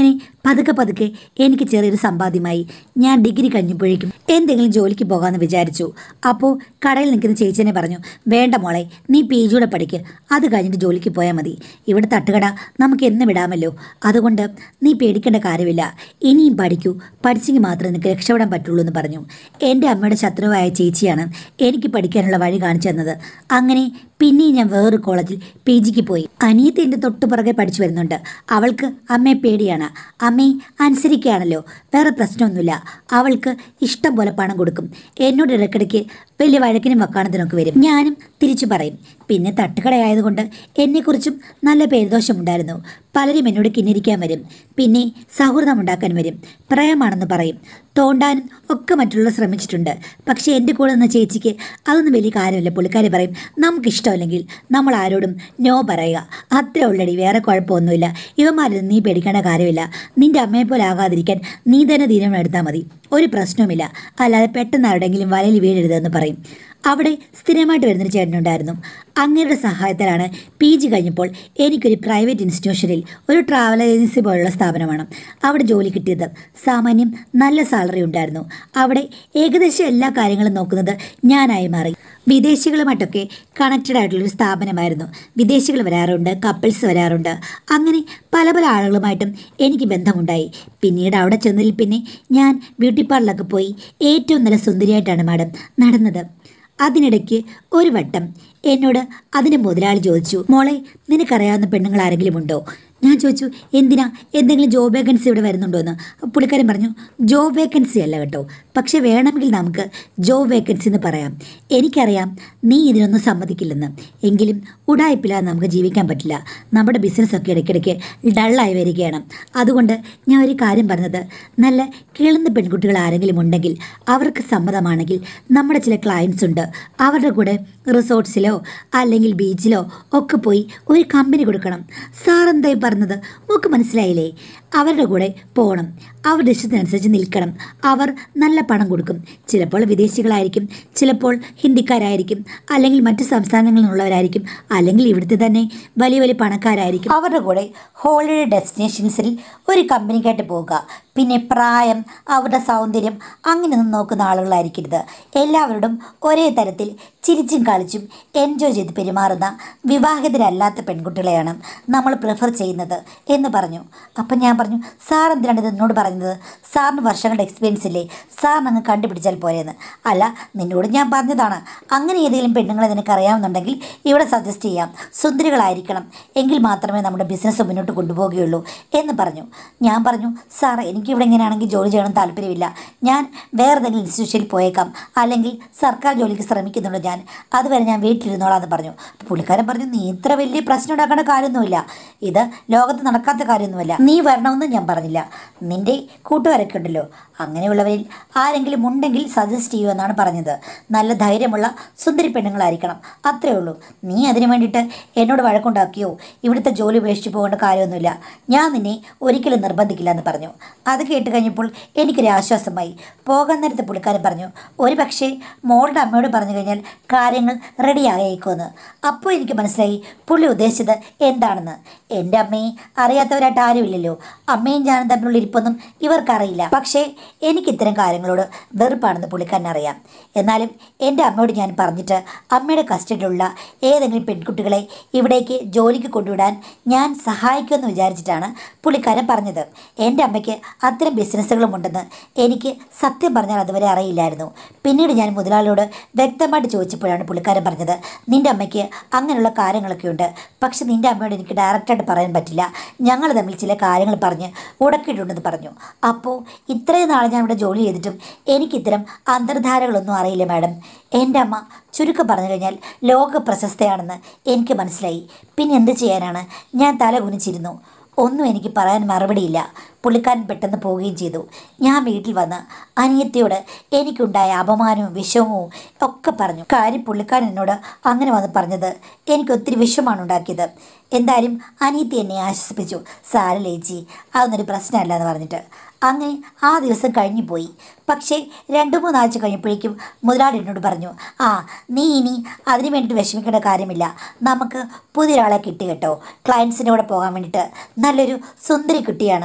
പതുക്കെ പതുക്കെ എനിക്ക് ചെറിയൊരു സമ്പാദ്യമായി ഞാൻ ഡിഗ്രി കഴിഞ്ഞപ്പോഴേക്കും എന്തെങ്കിലും ജോലിക്ക് പോകാമെന്ന് വിചാരിച്ചു അപ്പോൾ കടയിൽ നിൽക്കുന്ന ചേച്ചിനെ പറഞ്ഞു വേണ്ട മോളെ നീ പി ജിയുടെ പഠിക്ക് അത് കഴിഞ്ഞിട്ട് ജോലിക്ക് പോയാൽ മതി ഇവിടെ തട്ടുകട നമുക്ക് എന്ന് വിടാമല്ലോ അതുകൊണ്ട് നീ പേടിക്കേണ്ട കാര്യമില്ല ഇനിയും പഠിക്കൂ പഠിച്ചെങ്കിൽ മാത്രമേ നിനക്ക് രക്ഷപ്പെടാൻ പറ്റുള്ളൂ എന്ന് പറഞ്ഞു എൻ്റെ അമ്മയുടെ ശത്രുവായ ചേച്ചിയാണ് എനിക്ക് പഠിക്കാനുള്ള വഴി കാണിച്ചു തന്നത് അങ്ങനെ പിന്നെയും ഞാൻ വേറൊരു കോളേജിൽ പി ജിക്ക് പോയി അനിയത്തി എൻ്റെ തൊട്ട് പുറകെ പഠിച്ചു വരുന്നുണ്ട് അവൾക്ക് അമ്മയെ പേടിയാണ് അമ്മയെ അനുസരിക്കുകയാണല്ലോ വേറെ പ്രശ്നമൊന്നുമില്ല അവൾക്ക് ഇഷ്ടം പോലെ പണം കൊടുക്കും എന്നോട് ഇടയ്ക്കിടയ്ക്ക് വലിയ വഴക്കിനും വക്കാണത്തിനൊക്കെ വരും ഞാനും തിരിച്ചു പറയും പിന്നെ തട്ടുകടയായതുകൊണ്ട് എന്നെക്കുറിച്ചും നല്ല പേരുദോഷമുണ്ടായിരുന്നു പലരും എന്നോട് കിന്നിരിക്കാൻ വരും പിന്നെ സൗഹൃദം ഉണ്ടാക്കാൻ വരും പ്രയമാണെന്ന് പറയും തോണ്ടാനും ഒക്കെ മറ്റുള്ളവർ ശ്രമിച്ചിട്ടുണ്ട് പക്ഷേ എൻ്റെ കൂടെ നിന്ന ചേച്ചിക്ക് അതൊന്നും വലിയ കാര്യമില്ല പുള്ളിക്കാരി പറയും നമുക്കിഷ്ടമല്ലെങ്കിൽ നമ്മൾ ആരോടും നോ പറയുക അത്രേ ഉള്ളടി വേറെ കുഴപ്പമൊന്നുമില്ല ഇവന്മാരിൽ നീ പേടിക്കേണ്ട കാര്യമില്ല നിൻ്റെ അമ്മയെ പോലെ ആകാതിരിക്കാൻ നീ തന്നെ തീരുമാനം എടുത്താൽ മതി ഒരു പ്രശ്നവുമില്ല അല്ലാതെ പെട്ടെന്ന് ആരുടെങ്കിലും വലയിൽ വീഴരുതെന്ന് പറയും അവിടെ സ്ഥിരമായിട്ട് വരുന്നൊരു ചേട്ടനുണ്ടായിരുന്നു അങ്ങയുടെ സഹായത്താലാണ് പി ജി കഴിഞ്ഞപ്പോൾ എനിക്കൊരു പ്രൈവറ്റ് ഇൻസ്റ്റിറ്റ്യൂഷനിൽ ഒരു ട്രാവൽ ഏജൻസി പോലുള്ള സ്ഥാപനമാണ് അവിടെ ജോലി കിട്ടിയത് സാമാന്യം നല്ല സാലറി ഉണ്ടായിരുന്നു അവിടെ ഏകദേശം എല്ലാ കാര്യങ്ങളും നോക്കുന്നത് ഞാനായി മാറി വിദേശികളുമായിട്ടൊക്കെ കണക്റ്റഡ് ആയിട്ടുള്ളൊരു സ്ഥാപനമായിരുന്നു വിദേശികൾ വരാറുണ്ട് കപ്പിൾസ് വരാറുണ്ട് അങ്ങനെ പല പല ആളുകളുമായിട്ടും എനിക്ക് ബന്ധമുണ്ടായി പിന്നീട് അവിടെ ചെന്നതിൽ പിന്നെ ഞാൻ ബ്യൂട്ടി പാർലറിലൊക്കെ പോയി ഏറ്റവും നല്ല സുന്ദരിയായിട്ടാണ് മാഡം നടന്നത് അതിനിടയ്ക്ക് ഒരു വട്ടം എന്നോട് അതിന് മുതലാളി ചോദിച്ചു മോളെ നിനക്കറിയാവുന്ന പെണ്ണുങ്ങൾ ആരെങ്കിലും ഉണ്ടോ ഞാൻ ചോദിച്ചു എന്തിനാ എന്തെങ്കിലും ജോബ് വേക്കൻസി ഇവിടെ വരുന്നുണ്ടോ എന്ന് പുള്ളിക്കാരൻ പറഞ്ഞു ജോബ് വേക്കൻസി അല്ല കേട്ടോ പക്ഷെ വേണമെങ്കിൽ നമുക്ക് ജോബ് വേക്കൻസി എന്ന് പറയാം എനിക്കറിയാം നീ ഇതിനൊന്നും സമ്മതിക്കില്ലെന്ന് എങ്കിലും ഉടായ്പില്ലാതെ നമുക്ക് ജീവിക്കാൻ പറ്റില്ല നമ്മുടെ ബിസിനസ്സൊക്കെ ഇടയ്ക്കിടയ്ക്ക് ഡള്ളായി വരികയാണ് അതുകൊണ്ട് ഞാൻ ഒരു കാര്യം പറഞ്ഞത് നല്ല കിളുന്ന പെൺകുട്ടികൾ ആരെങ്കിലും ഉണ്ടെങ്കിൽ അവർക്ക് സമ്മതമാണെങ്കിൽ നമ്മുടെ ചില ക്ലയൻസ് ഉണ്ട് അവരുടെ കൂടെ റിസോർട്ട്സിലോ അല്ലെങ്കിൽ ബീച്ചിലോ ഒക്കെ പോയി ഒരു കമ്പനി കൊടുക്കണം സാർ എന്തായി പറഞ്ഞത് നമുക്ക് മനസ്സിലായില്ലേ അവരുടെ കൂടെ പോകണം അവരുടെ ഇഷ്ടത്തിനനുസരിച്ച് നിൽക്കണം അവർ നല്ല പണം കൊടുക്കും ചിലപ്പോൾ വിദേശികളായിരിക്കും ചിലപ്പോൾ ഹിന്ദിക്കാരായിരിക്കും അല്ലെങ്കിൽ മറ്റ് സംസ്ഥാനങ്ങളിൽ നിന്നുള്ളവരായിരിക്കും അല്ലെങ്കിൽ ഇവിടുത്തെ തന്നെ വലിയ വലിയ പണക്കാരായിരിക്കും അവരുടെ കൂടെ ഹോളിഡേ ഡെസ്റ്റിനേഷൻസിൽ ഒരു കമ്പനിക്കായിട്ട് പോവുക പിന്നെ പ്രായം അവരുടെ സൗന്ദര്യം അങ്ങനെയൊന്നും നോക്കുന്ന ആളുകളായിരിക്കരുത് എല്ലാവരോടും ഒരേ തരത്തിൽ ചിരിച്ചും കളിച്ചും എൻജോയ് ചെയ്ത് പെരുമാറുന്ന വിവാഹിതരല്ലാത്ത പെൺകുട്ടികളെയാണ് നമ്മൾ പ്രിഫർ ചെയ്യുന്നത് എന്ന് പറഞ്ഞു അപ്പം ഞാൻ പറഞ്ഞു സാർ എന്തിനാണ് ഇത് എന്നോട് പറയുന്നത് സാറിന് വർഷങ്ങളുടെ എക്സ്പീരിയൻസ് ഇല്ലേ സാറിന് അങ്ങ് കണ്ടുപിടിച്ചാൽ പോരെയെന്ന് അല്ല നിന്നോട് ഞാൻ പറഞ്ഞതാണ് അങ്ങനെ ഏതെങ്കിലും പെണ്ണുങ്ങളെ നിനക്ക് അറിയാവുന്നുണ്ടെങ്കിൽ ഇവിടെ സജസ്റ്റ് ചെയ്യാം സുന്ദരികളായിരിക്കണം എങ്കിൽ മാത്രമേ നമ്മുടെ ബിസിനസ് മുന്നോട്ട് കൊണ്ടുപോവുകയുള്ളൂ എന്ന് പറഞ്ഞു ഞാൻ പറഞ്ഞു സാർ എനിക്കിവിടെ ഇങ്ങനെയാണെങ്കിൽ ജോലി ചെയ്യണം താല്പര്യമില്ല ഞാൻ വേറെ ഏതെങ്കിലും ഇൻസ്റ്റിറ്റ്യൂഷനിൽ പോയേക്കാം അല്ലെങ്കിൽ സർക്കാർ ജോലിക്ക് ശ്രമിക്കുന്നുണ്ട് ഞാൻ അതുവരെ ഞാൻ വീട്ടിലിരുന്നോളാം എന്ന് പറഞ്ഞു അപ്പോൾ പുള്ളിക്കാരൻ പറഞ്ഞു നീ ഇത്ര വലിയ പ്രശ്നം ഉണ്ടാക്കേണ്ട കാര്യമൊന്നുമില്ല ഇത് ലോകത്ത് നടക്കാത്ത കാര്യമൊന്നുമല്ല നീ വരണമെന്ന് ഞാൻ പറഞ്ഞില്ല നിൻ്റെ കൂട്ടുകാരൊക്കെ ഉണ്ടല്ലോ അങ്ങനെയുള്ളവരിൽ ആരെങ്കിലും ഉണ്ടെങ്കിൽ സജസ്റ്റ് ചെയ്യൂ എന്നാണ് പറഞ്ഞത് നല്ല ധൈര്യമുള്ള സുന്ദരി പെണ്ണുങ്ങളായിരിക്കണം അത്രേ ഉള്ളൂ നീ അതിനു വേണ്ടിയിട്ട് എന്നോട് വഴക്കുണ്ടാക്കിയോ ഇവിടുത്തെ ജോലി ഉപേക്ഷിച്ച് പോകേണ്ട കാര്യമൊന്നുമില്ല ഞാൻ നിന്നെ ഒരിക്കലും നിർബന്ധിക്കില്ല എന്ന് പറഞ്ഞു അത് കേട്ട് കഴിഞ്ഞപ്പോൾ എനിക്കൊരു ആശ്വാസമായി പോകാൻ നേരത്തെ പുള്ളിക്കാരൻ പറഞ്ഞു ഒരു പക്ഷേ മോളുടെ അമ്മയോട് പറഞ്ഞു കഴിഞ്ഞാൽ കാര്യങ്ങൾ റെഡി ആയേക്കുമെന്ന് അപ്പോൾ എനിക്ക് മനസ്സിലായി പുള്ളി ഉദ്ദേശിച്ചത് എന്താണെന്ന് എൻ്റെ അമ്മയെ അറിയാത്തവരായിട്ട് ആരുമില്ലല്ലോ അമ്മയും ഞാനും തമ്മിലുള്ള ഇരിപ്പൊന്നും ഇവർക്കറിയില്ല പക്ഷേ എനിക്ക് ഇത്തരം കാര്യങ്ങളോട് വെറുപ്പാണെന്ന് പുള്ളിക്കാരൻ അറിയാം എന്നാലും എൻ്റെ അമ്മയോട് ഞാൻ പറഞ്ഞിട്ട് അമ്മയുടെ കസ്റ്റഡിയിലുള്ള ഏതെങ്കിലും പെൺകുട്ടികളെ ഇവിടേക്ക് ജോലിക്ക് കൊണ്ടുവിടാൻ ഞാൻ സഹായിക്കുമെന്ന് വിചാരിച്ചിട്ടാണ് പുള്ളിക്കാരൻ പറഞ്ഞത് എൻ്റെ അമ്മയ്ക്ക് അത്തരം ബിസിനസ്സുകളും ഉണ്ടെന്ന് എനിക്ക് സത്യം പറഞ്ഞാൽ അതുവരെ അറിയില്ലായിരുന്നു പിന്നീട് ഞാൻ മുതലാളിയോട് വ്യക്തമായിട്ട് ചോദിച്ചപ്പോഴാണ് പുള്ളിക്കാരൻ പറഞ്ഞത് നിൻ്റെ അമ്മയ്ക്ക് അങ്ങനെയുള്ള കാര്യങ്ങളൊക്കെ ഉണ്ട് പക്ഷെ നിൻ്റെ അമ്മയോട് എനിക്ക് ഡയറക്റ്റായിട്ട് പറയാൻ പറ്റില്ല ഞങ്ങൾ തമ്മിൽ ചില കാര്യങ്ങൾ പറഞ്ഞ് ഉടക്കിയിട്ടുണ്ടെന്ന് പറഞ്ഞു അപ്പോൾ ഇത്രയും നാൾ ഞാൻ ഇവിടെ ജോലി ചെയ്തിട്ടും എനിക്കിത്തരം അന്തർധാരകളൊന്നും അറിയില്ല മാഡം എൻ്റെ അമ്മ ചുരുക്കം പറഞ്ഞു കഴിഞ്ഞാൽ ലോക പ്രശസ്തയാണെന്ന് എനിക്ക് മനസ്സിലായി പിന്നെ എന്ത് ചെയ്യാനാണ് ഞാൻ തല കുനിച്ചിരുന്നു ഒന്നും എനിക്ക് പറയാൻ മറുപടിയില്ല പുള്ളിക്കാരൻ പെട്ടെന്ന് പോവുകയും ചെയ്തു ഞാൻ വീട്ടിൽ വന്ന് അനിയത്തിയോട് എനിക്കുണ്ടായ അപമാനവും വിഷമവും ഒക്കെ പറഞ്ഞു കാര്യം പുള്ളിക്കാരൻ എന്നോട് അങ്ങനെ വന്ന് പറഞ്ഞത് എനിക്ക് ഒത്തിരി വിഷമമാണ് ഉണ്ടാക്കിയത് എന്തായാലും അനിയത്തി എന്നെ ആശ്വസിപ്പിച്ചു സാരലേച്ചി അതൊന്നൊരു പ്രശ്നമല്ല എന്ന് പറഞ്ഞിട്ട് അങ്ങനെ ആ ദിവസം കഴിഞ്ഞു പോയി പക്ഷേ രണ്ട് മൂന്നാഴ്ച കഴിഞ്ഞപ്പോഴേക്കും മുതലാളി എന്നോട് പറഞ്ഞു ആ നീ ഇനി അതിന് വേണ്ടിയിട്ട് വിഷമിക്കേണ്ട കാര്യമില്ല നമുക്ക് പുതിയൊരാളെ കിട്ടി കേട്ടോ ക്ലയൻസിൻ്റെ കൂടെ പോകാൻ വേണ്ടിയിട്ട് നല്ലൊരു സുന്ദരി കുട്ടിയാണ്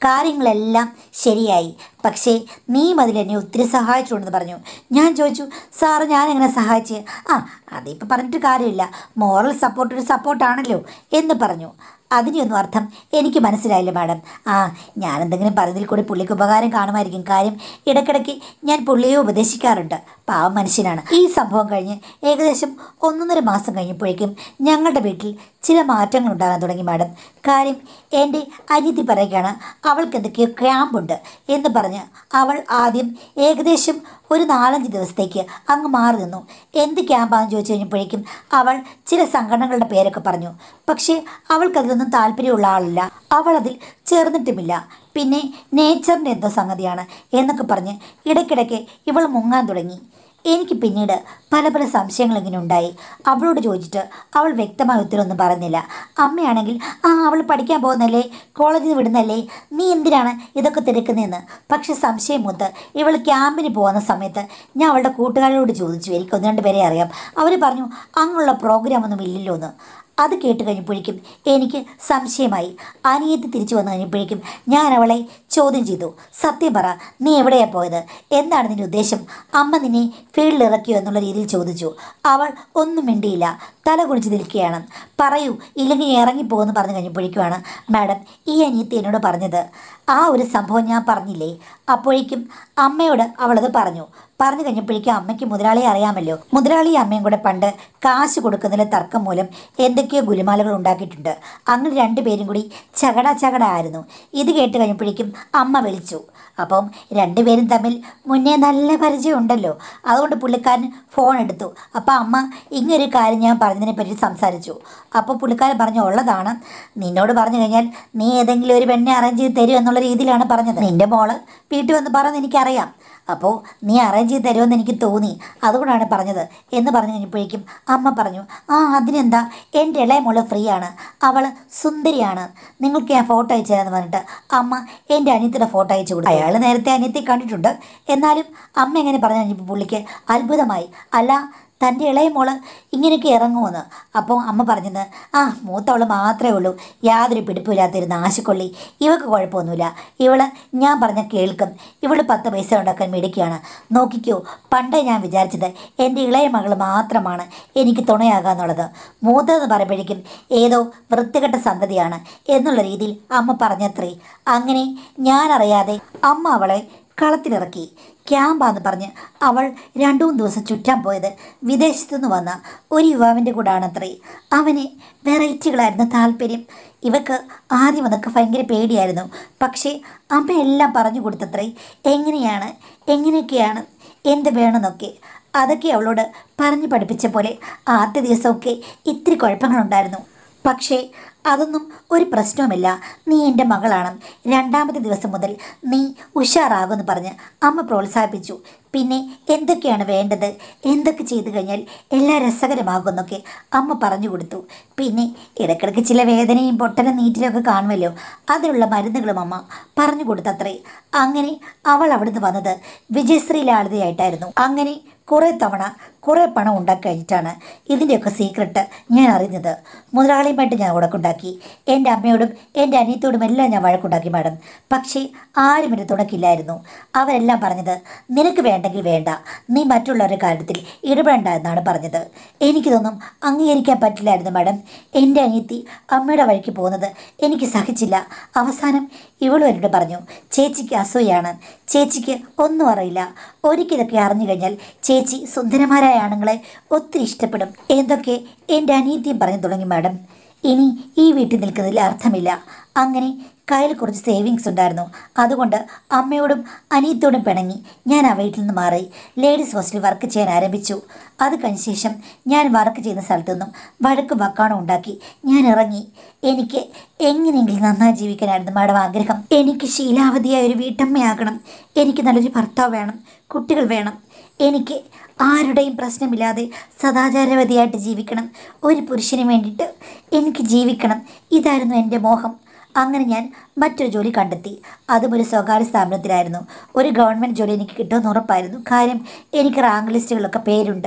കാര്യങ്ങളെല്ലാം ശരിയായി പക്ഷേ നീയും അതിൽ എന്നെ ഒത്തിരി സഹായിച്ചിട്ടുണ്ടെന്ന് പറഞ്ഞു ഞാൻ ചോദിച്ചു സാറ് ഞാൻ എങ്ങനെ സഹായിച്ച് ആ അതിപ്പോൾ പറഞ്ഞിട്ട് കാര്യമില്ല മോറൽ സപ്പോർട്ട് ഒരു സപ്പോർട്ടാണല്ലോ എന്ന് പറഞ്ഞു അതിനെയൊന്നും അർത്ഥം എനിക്ക് മനസ്സിലായില്ല മാഡം ആ ഞാൻ എന്തെങ്കിലും പറഞ്ഞതിൽ കൂടി പുള്ളിക്ക് ഉപകാരം കാണുമായിരിക്കും കാര്യം ഇടയ്ക്കിടയ്ക്ക് ഞാൻ പുള്ളിയെ ഉപദേശിക്കാറുണ്ട് പാവം മനുഷ്യനാണ് ഈ സംഭവം കഴിഞ്ഞ് ഏകദേശം ഒന്നൊന്നര മാസം കഴിഞ്ഞപ്പോഴേക്കും ഞങ്ങളുടെ വീട്ടിൽ ചില മാറ്റങ്ങൾ ഉണ്ടാകാൻ തുടങ്ങി മാഡം കാര്യം എൻ്റെ അനിയത്തി പറയുകയാണ് അവൾക്ക് എന്തൊക്കെയോ ക്യാമ്പുണ്ട് എന്ന് പറഞ്ഞ് അവൾ ആദ്യം ഏകദേശം ഒരു നാലഞ്ച് ദിവസത്തേക്ക് അങ്ങ് മാറി നിന്നു എന്ത് ക്യാമ്പാണെന്ന് ചോദിച്ചു കഴിഞ്ഞപ്പോഴേക്കും അവൾ ചില സംഘടനകളുടെ പേരൊക്കെ പറഞ്ഞു പക്ഷേ അവൾക്കതിലൊന്നും താല്പര്യമുള്ള ആളല്ല അവൾ അതിൽ ചേർന്നിട്ടുമില്ല പിന്നെ നേച്ചറിൻ്റെ എന്തോ സംഗതിയാണ് എന്നൊക്കെ പറഞ്ഞ് ഇടയ്ക്കിടയ്ക്ക് ഇവൾ മുങ്ങാൻ തുടങ്ങി എനിക്ക് പിന്നീട് പല പല സംശയങ്ങൾ ഇങ്ങനെ ഉണ്ടായി അവളോട് ചോദിച്ചിട്ട് അവൾ വ്യക്തമായ ഉത്തരവൊന്നും പറഞ്ഞില്ല അമ്മയാണെങ്കിൽ ആ അവൾ പഠിക്കാൻ പോകുന്നല്ലേ കോളേജിൽ നിന്ന് വിടുന്നല്ലേ നീ എന്തിനാണ് ഇതൊക്കെ തിരക്കുന്നതെന്ന് പക്ഷെ സംശയം മൂത്ത് ഇവൾ ക്യാമ്പിന് പോകുന്ന സമയത്ത് ഞാൻ അവളുടെ കൂട്ടുകാരോട് ചോദിച്ചു എനിക്ക് ഒന്ന് രണ്ട് പേരെ അറിയാം അവർ പറഞ്ഞു അങ്ങുള്ള പ്രോഗ്രാമൊന്നും ഇല്ലല്ലോ എന്ന് അത് കേട്ട് കഴിഞ്ഞപ്പോഴേക്കും എനിക്ക് സംശയമായി അനിയത്തി തിരിച്ചു വന്നു കഴിഞ്ഞപ്പോഴേക്കും ഞാൻ അവളെ ചോദ്യം ചെയ്തു സത്യം പറ നീ എവിടെയാണ് പോയത് എന്താണ് നിന്റെ ഉദ്ദേശം അമ്മ നിന്നെ ഫീൽഡിൽ ഇറക്കിയോ എന്നുള്ള രീതിയിൽ ചോദിച്ചു അവൾ ഒന്നും മിണ്ടിയില്ല തല കുടിച്ച് നിൽക്കുകയാണ് പറയൂ ഇല്ലെങ്കിൽ ഞാൻ ഇറങ്ങിപ്പോകുമെന്ന് പറഞ്ഞു കഴിഞ്ഞപ്പോഴേക്കുമാണ് മാഡം ഈ അനിയത്തി എന്നോട് പറഞ്ഞത് ആ ഒരു സംഭവം ഞാൻ പറഞ്ഞില്ലേ അപ്പോഴേക്കും അമ്മയോട് അവളത് പറഞ്ഞു പറഞ്ഞു കഴിഞ്ഞപ്പോഴേക്കും അമ്മയ്ക്ക് മുതലാളിയെ അറിയാമല്ലോ മുതലാളി അമ്മയും കൂടെ പണ്ട് കാശ് കൊടുക്കുന്നതിലെ തർക്കം മൂലം എന്തൊക്കെയോ ഗുലുമാലകൾ ഉണ്ടാക്കിയിട്ടുണ്ട് അങ്ങനെ രണ്ടുപേരും കൂടി ചകട ചകട ആയിരുന്നു ഇത് കേട്ട് കഴിഞ്ഞപ്പോഴേക്കും അമ്മ വിളിച്ചു അപ്പം രണ്ടുപേരും തമ്മിൽ മുന്നേ നല്ല പരിചയം ഉണ്ടല്ലോ അതുകൊണ്ട് പുള്ളിക്കാരൻ ഫോൺ എടുത്തു അപ്പോൾ അമ്മ ഇങ്ങനൊരു കാര്യം ഞാൻ പറഞ്ഞതിനെ പറ്റി സംസാരിച്ചു അപ്പോൾ പുള്ളിക്കാരൻ പറഞ്ഞു ഉള്ളതാണ് നിന്നോട് പറഞ്ഞു കഴിഞ്ഞാൽ നീ ഏതെങ്കിലും ഒരു പെണ്ണെ അറേഞ്ച് ചെയ്ത് തരും എന്നുള്ള രീതിയിലാണ് പറഞ്ഞത് നിൻ്റെ മോള് വീട്ടിൽ വന്ന് പറഞ്ഞ് എനിക്കറിയാം അപ്പോൾ നീ അറേഞ്ച് ചെയ്ത് തരുമെന്ന് എനിക്ക് തോന്നി അതുകൊണ്ടാണ് പറഞ്ഞത് എന്ന് പറഞ്ഞു കഴിഞ്ഞപ്പോഴേക്കും അമ്മ പറഞ്ഞു ആ അതിനെന്താ എൻ്റെ ഇളയ മോള് ഫ്രീ ആണ് അവൾ സുന്ദരിയാണ് നിങ്ങൾക്ക് ഞാൻ ഫോട്ടോ അയച്ചു തരാമെന്ന് പറഞ്ഞിട്ട് അമ്മ എൻ്റെ അനിയത്തിയുടെ ഫോട്ടോ അയച്ചു കൊടുത്തു അയാൾ നേരത്തെ അനിയത്തി കണ്ടിട്ടുണ്ട് എന്നാലും അമ്മ എങ്ങനെ പറഞ്ഞു കഴിഞ്ഞപ്പോൾ പുള്ളിക്ക് അത്ഭുതമായി അല്ല തൻ്റെ ഇളയ മോള് ഇങ്ങനെയൊക്കെ ഇറങ്ങുമെന്ന് അപ്പോൾ അമ്മ പറഞ്ഞത് ആ മൂത്തവൾ മാത്രമേ ഉള്ളൂ യാതൊരു പിടിപ്പില്ലാത്തിരുന്ന ആശക്കൊള്ളി ഇവക്ക് കുഴപ്പമൊന്നുമില്ല ഇവള് ഞാൻ പറഞ്ഞ കേൾക്കും ഇവള് പത്ത് പൈസ ഉണ്ടാക്കാൻ മിടിക്കുകയാണ് നോക്കിക്കോ പണ്ടേ ഞാൻ വിചാരിച്ചത് എൻ്റെ ഇളയ മകൾ മാത്രമാണ് എനിക്ക് തുണയാകാന്നുള്ളത് മൂത്തതെന്ന് പറയുമ്പോഴേക്കും ഏതോ വൃത്തികെട്ട സന്തതിയാണ് എന്നുള്ള രീതിയിൽ അമ്മ പറഞ്ഞത്രേ അങ്ങനെ ഞാനറിയാതെ അമ്മ അവളെ കളത്തിലിറക്കി ക്യാമ്പാന്ന് പറഞ്ഞ് അവൾ രണ്ടു മൂന്ന് ദിവസം ചുറ്റാൻ പോയത് വിദേശത്തു നിന്ന് വന്ന ഒരു യുവാവിൻ്റെ കൂടാണത്രേ അവന് വെറൈറ്റികളായിരുന്നു താല്പര്യം ഇവക്ക് ആദ്യം അതൊക്കെ ഭയങ്കര പേടിയായിരുന്നു പക്ഷേ അമ്മ എല്ലാം പറഞ്ഞു കൊടുത്തത്രേ എങ്ങനെയാണ് എങ്ങനെയൊക്കെയാണ് എന്ത് വേണമെന്നൊക്കെ അതൊക്കെ അവളോട് പറഞ്ഞു പഠിപ്പിച്ച പോലെ ആദ്യ ദിവസമൊക്കെ ഇത്തിരി കുഴപ്പങ്ങളുണ്ടായിരുന്നു പക്ഷേ അതൊന്നും ഒരു പ്രശ്നവുമില്ല നീ എൻ്റെ മകളാണ് രണ്ടാമത്തെ ദിവസം മുതൽ നീ ഉഷാറാകുമെന്ന് പറഞ്ഞ് അമ്മ പ്രോത്സാഹിപ്പിച്ചു പിന്നെ എന്തൊക്കെയാണ് വേണ്ടത് എന്തൊക്കെ ചെയ്തു കഴിഞ്ഞാൽ എല്ലാം രസകരമാകുമെന്നൊക്കെ അമ്മ പറഞ്ഞു കൊടുത്തു പിന്നെ ഇടയ്ക്കിടയ്ക്ക് ചില വേദനയും പൊട്ടലും നീറ്റിലും ഒക്കെ കാണുമല്ലോ അതിനുള്ള മരുന്നുകളും അമ്മ പറഞ്ഞു കൊടുത്തത്രേ അങ്ങനെ അവൾ അവിടുന്ന് വന്നത് വിജയശ്രീ ലാളിതയായിട്ടായിരുന്നു അങ്ങനെ കുറേ തവണ കുറേ പണം ഉണ്ടാക്കി കഴിഞ്ഞിട്ടാണ് ഇതിൻ്റെയൊക്കെ സീക്രട്ട് ഞാൻ അറിഞ്ഞത് മുതലാളിയുമായിട്ട് ഞാൻ ഉടക്കുണ്ടാക്കി എൻ്റെ അമ്മയോടും എൻ്റെ അനിയത്തോടും എല്ലാം ഞാൻ വഴക്കുണ്ടാക്കി മാഡം പക്ഷേ ആരും എന്നെ തുണക്കില്ലായിരുന്നു അവരെല്ലാം പറഞ്ഞത് നിനക്ക് വേണ്ടെങ്കിൽ വേണ്ട നീ മറ്റുള്ളവരുടെ കാര്യത്തിൽ ഇടപെടേണ്ട എന്നാണ് പറഞ്ഞത് എനിക്കിതൊന്നും അംഗീകരിക്കാൻ പറ്റില്ലായിരുന്നു മാഡം എൻ്റെ അനിയത്തി അമ്മയുടെ വഴിക്ക് പോകുന്നത് എനിക്ക് സഹിച്ചില്ല അവസാനം ഇവളും എന്നോട് പറഞ്ഞു ചേച്ചിക്ക് അസൂയാണ് ചേച്ചിക്ക് ഒന്നും അറിയില്ല ഒരിക്കലൊക്കെ അറിഞ്ഞു കഴിഞ്ഞാൽ ചേച്ചി സുന്ദരമാരായ ആണുങ്ങളെ ഒത്തിരി ഇഷ്ടപ്പെടും എന്തൊക്കെ എൻ്റെ അനിയത്തിയും പറഞ്ഞു തുടങ്ങി മാഡം ഇനി ഈ വീട്ടിൽ നിൽക്കുന്നതിൽ അർത്ഥമില്ല അങ്ങനെ കയ്യിൽ കുറച്ച് സേവിങ്സ് ഉണ്ടായിരുന്നു അതുകൊണ്ട് അമ്മയോടും അനിയത്തോടും പിണങ്ങി ഞാൻ ആ വീട്ടിൽ നിന്ന് മാറി ലേഡീസ് ഹോസ്റ്റലിൽ വർക്ക് ചെയ്യാൻ ആരംഭിച്ചു അത് കഴിഞ്ഞ ശേഷം ഞാൻ വർക്ക് ചെയ്യുന്ന സ്ഥലത്തു നിന്നും വഴക്കും വക്കാണും ഉണ്ടാക്കി ഞാൻ ഇറങ്ങി എനിക്ക് എങ്ങനെയെങ്കിലും നന്നായി ജീവിക്കാനായിരുന്നു മാഡം ആഗ്രഹം എനിക്ക് ശീലാവതിയായ ഒരു വീട്ടമ്മയാകണം എനിക്ക് നല്ലൊരു ഭർത്താവ് വേണം കുട്ടികൾ വേണം എനിക്ക് ആരുടെയും പ്രശ്നമില്ലാതെ സദാചാരവതിയായിട്ട് ജീവിക്കണം ഒരു പുരുഷന് വേണ്ടിയിട്ട് എനിക്ക് ജീവിക്കണം ഇതായിരുന്നു എൻ്റെ മോഹം അങ്ങനെ ഞാൻ മറ്റൊരു ജോലി കണ്ടെത്തി അതും ഒരു സ്വകാര്യ സ്ഥാപനത്തിലായിരുന്നു ഒരു ഗവൺമെൻറ് ജോലി എനിക്ക് കിട്ടുമെന്ന് ഉറപ്പായിരുന്നു കാര്യം എനിക്ക് റാങ്ക് ലിസ്റ്റുകളിലൊക്കെ പേരുണ്ട്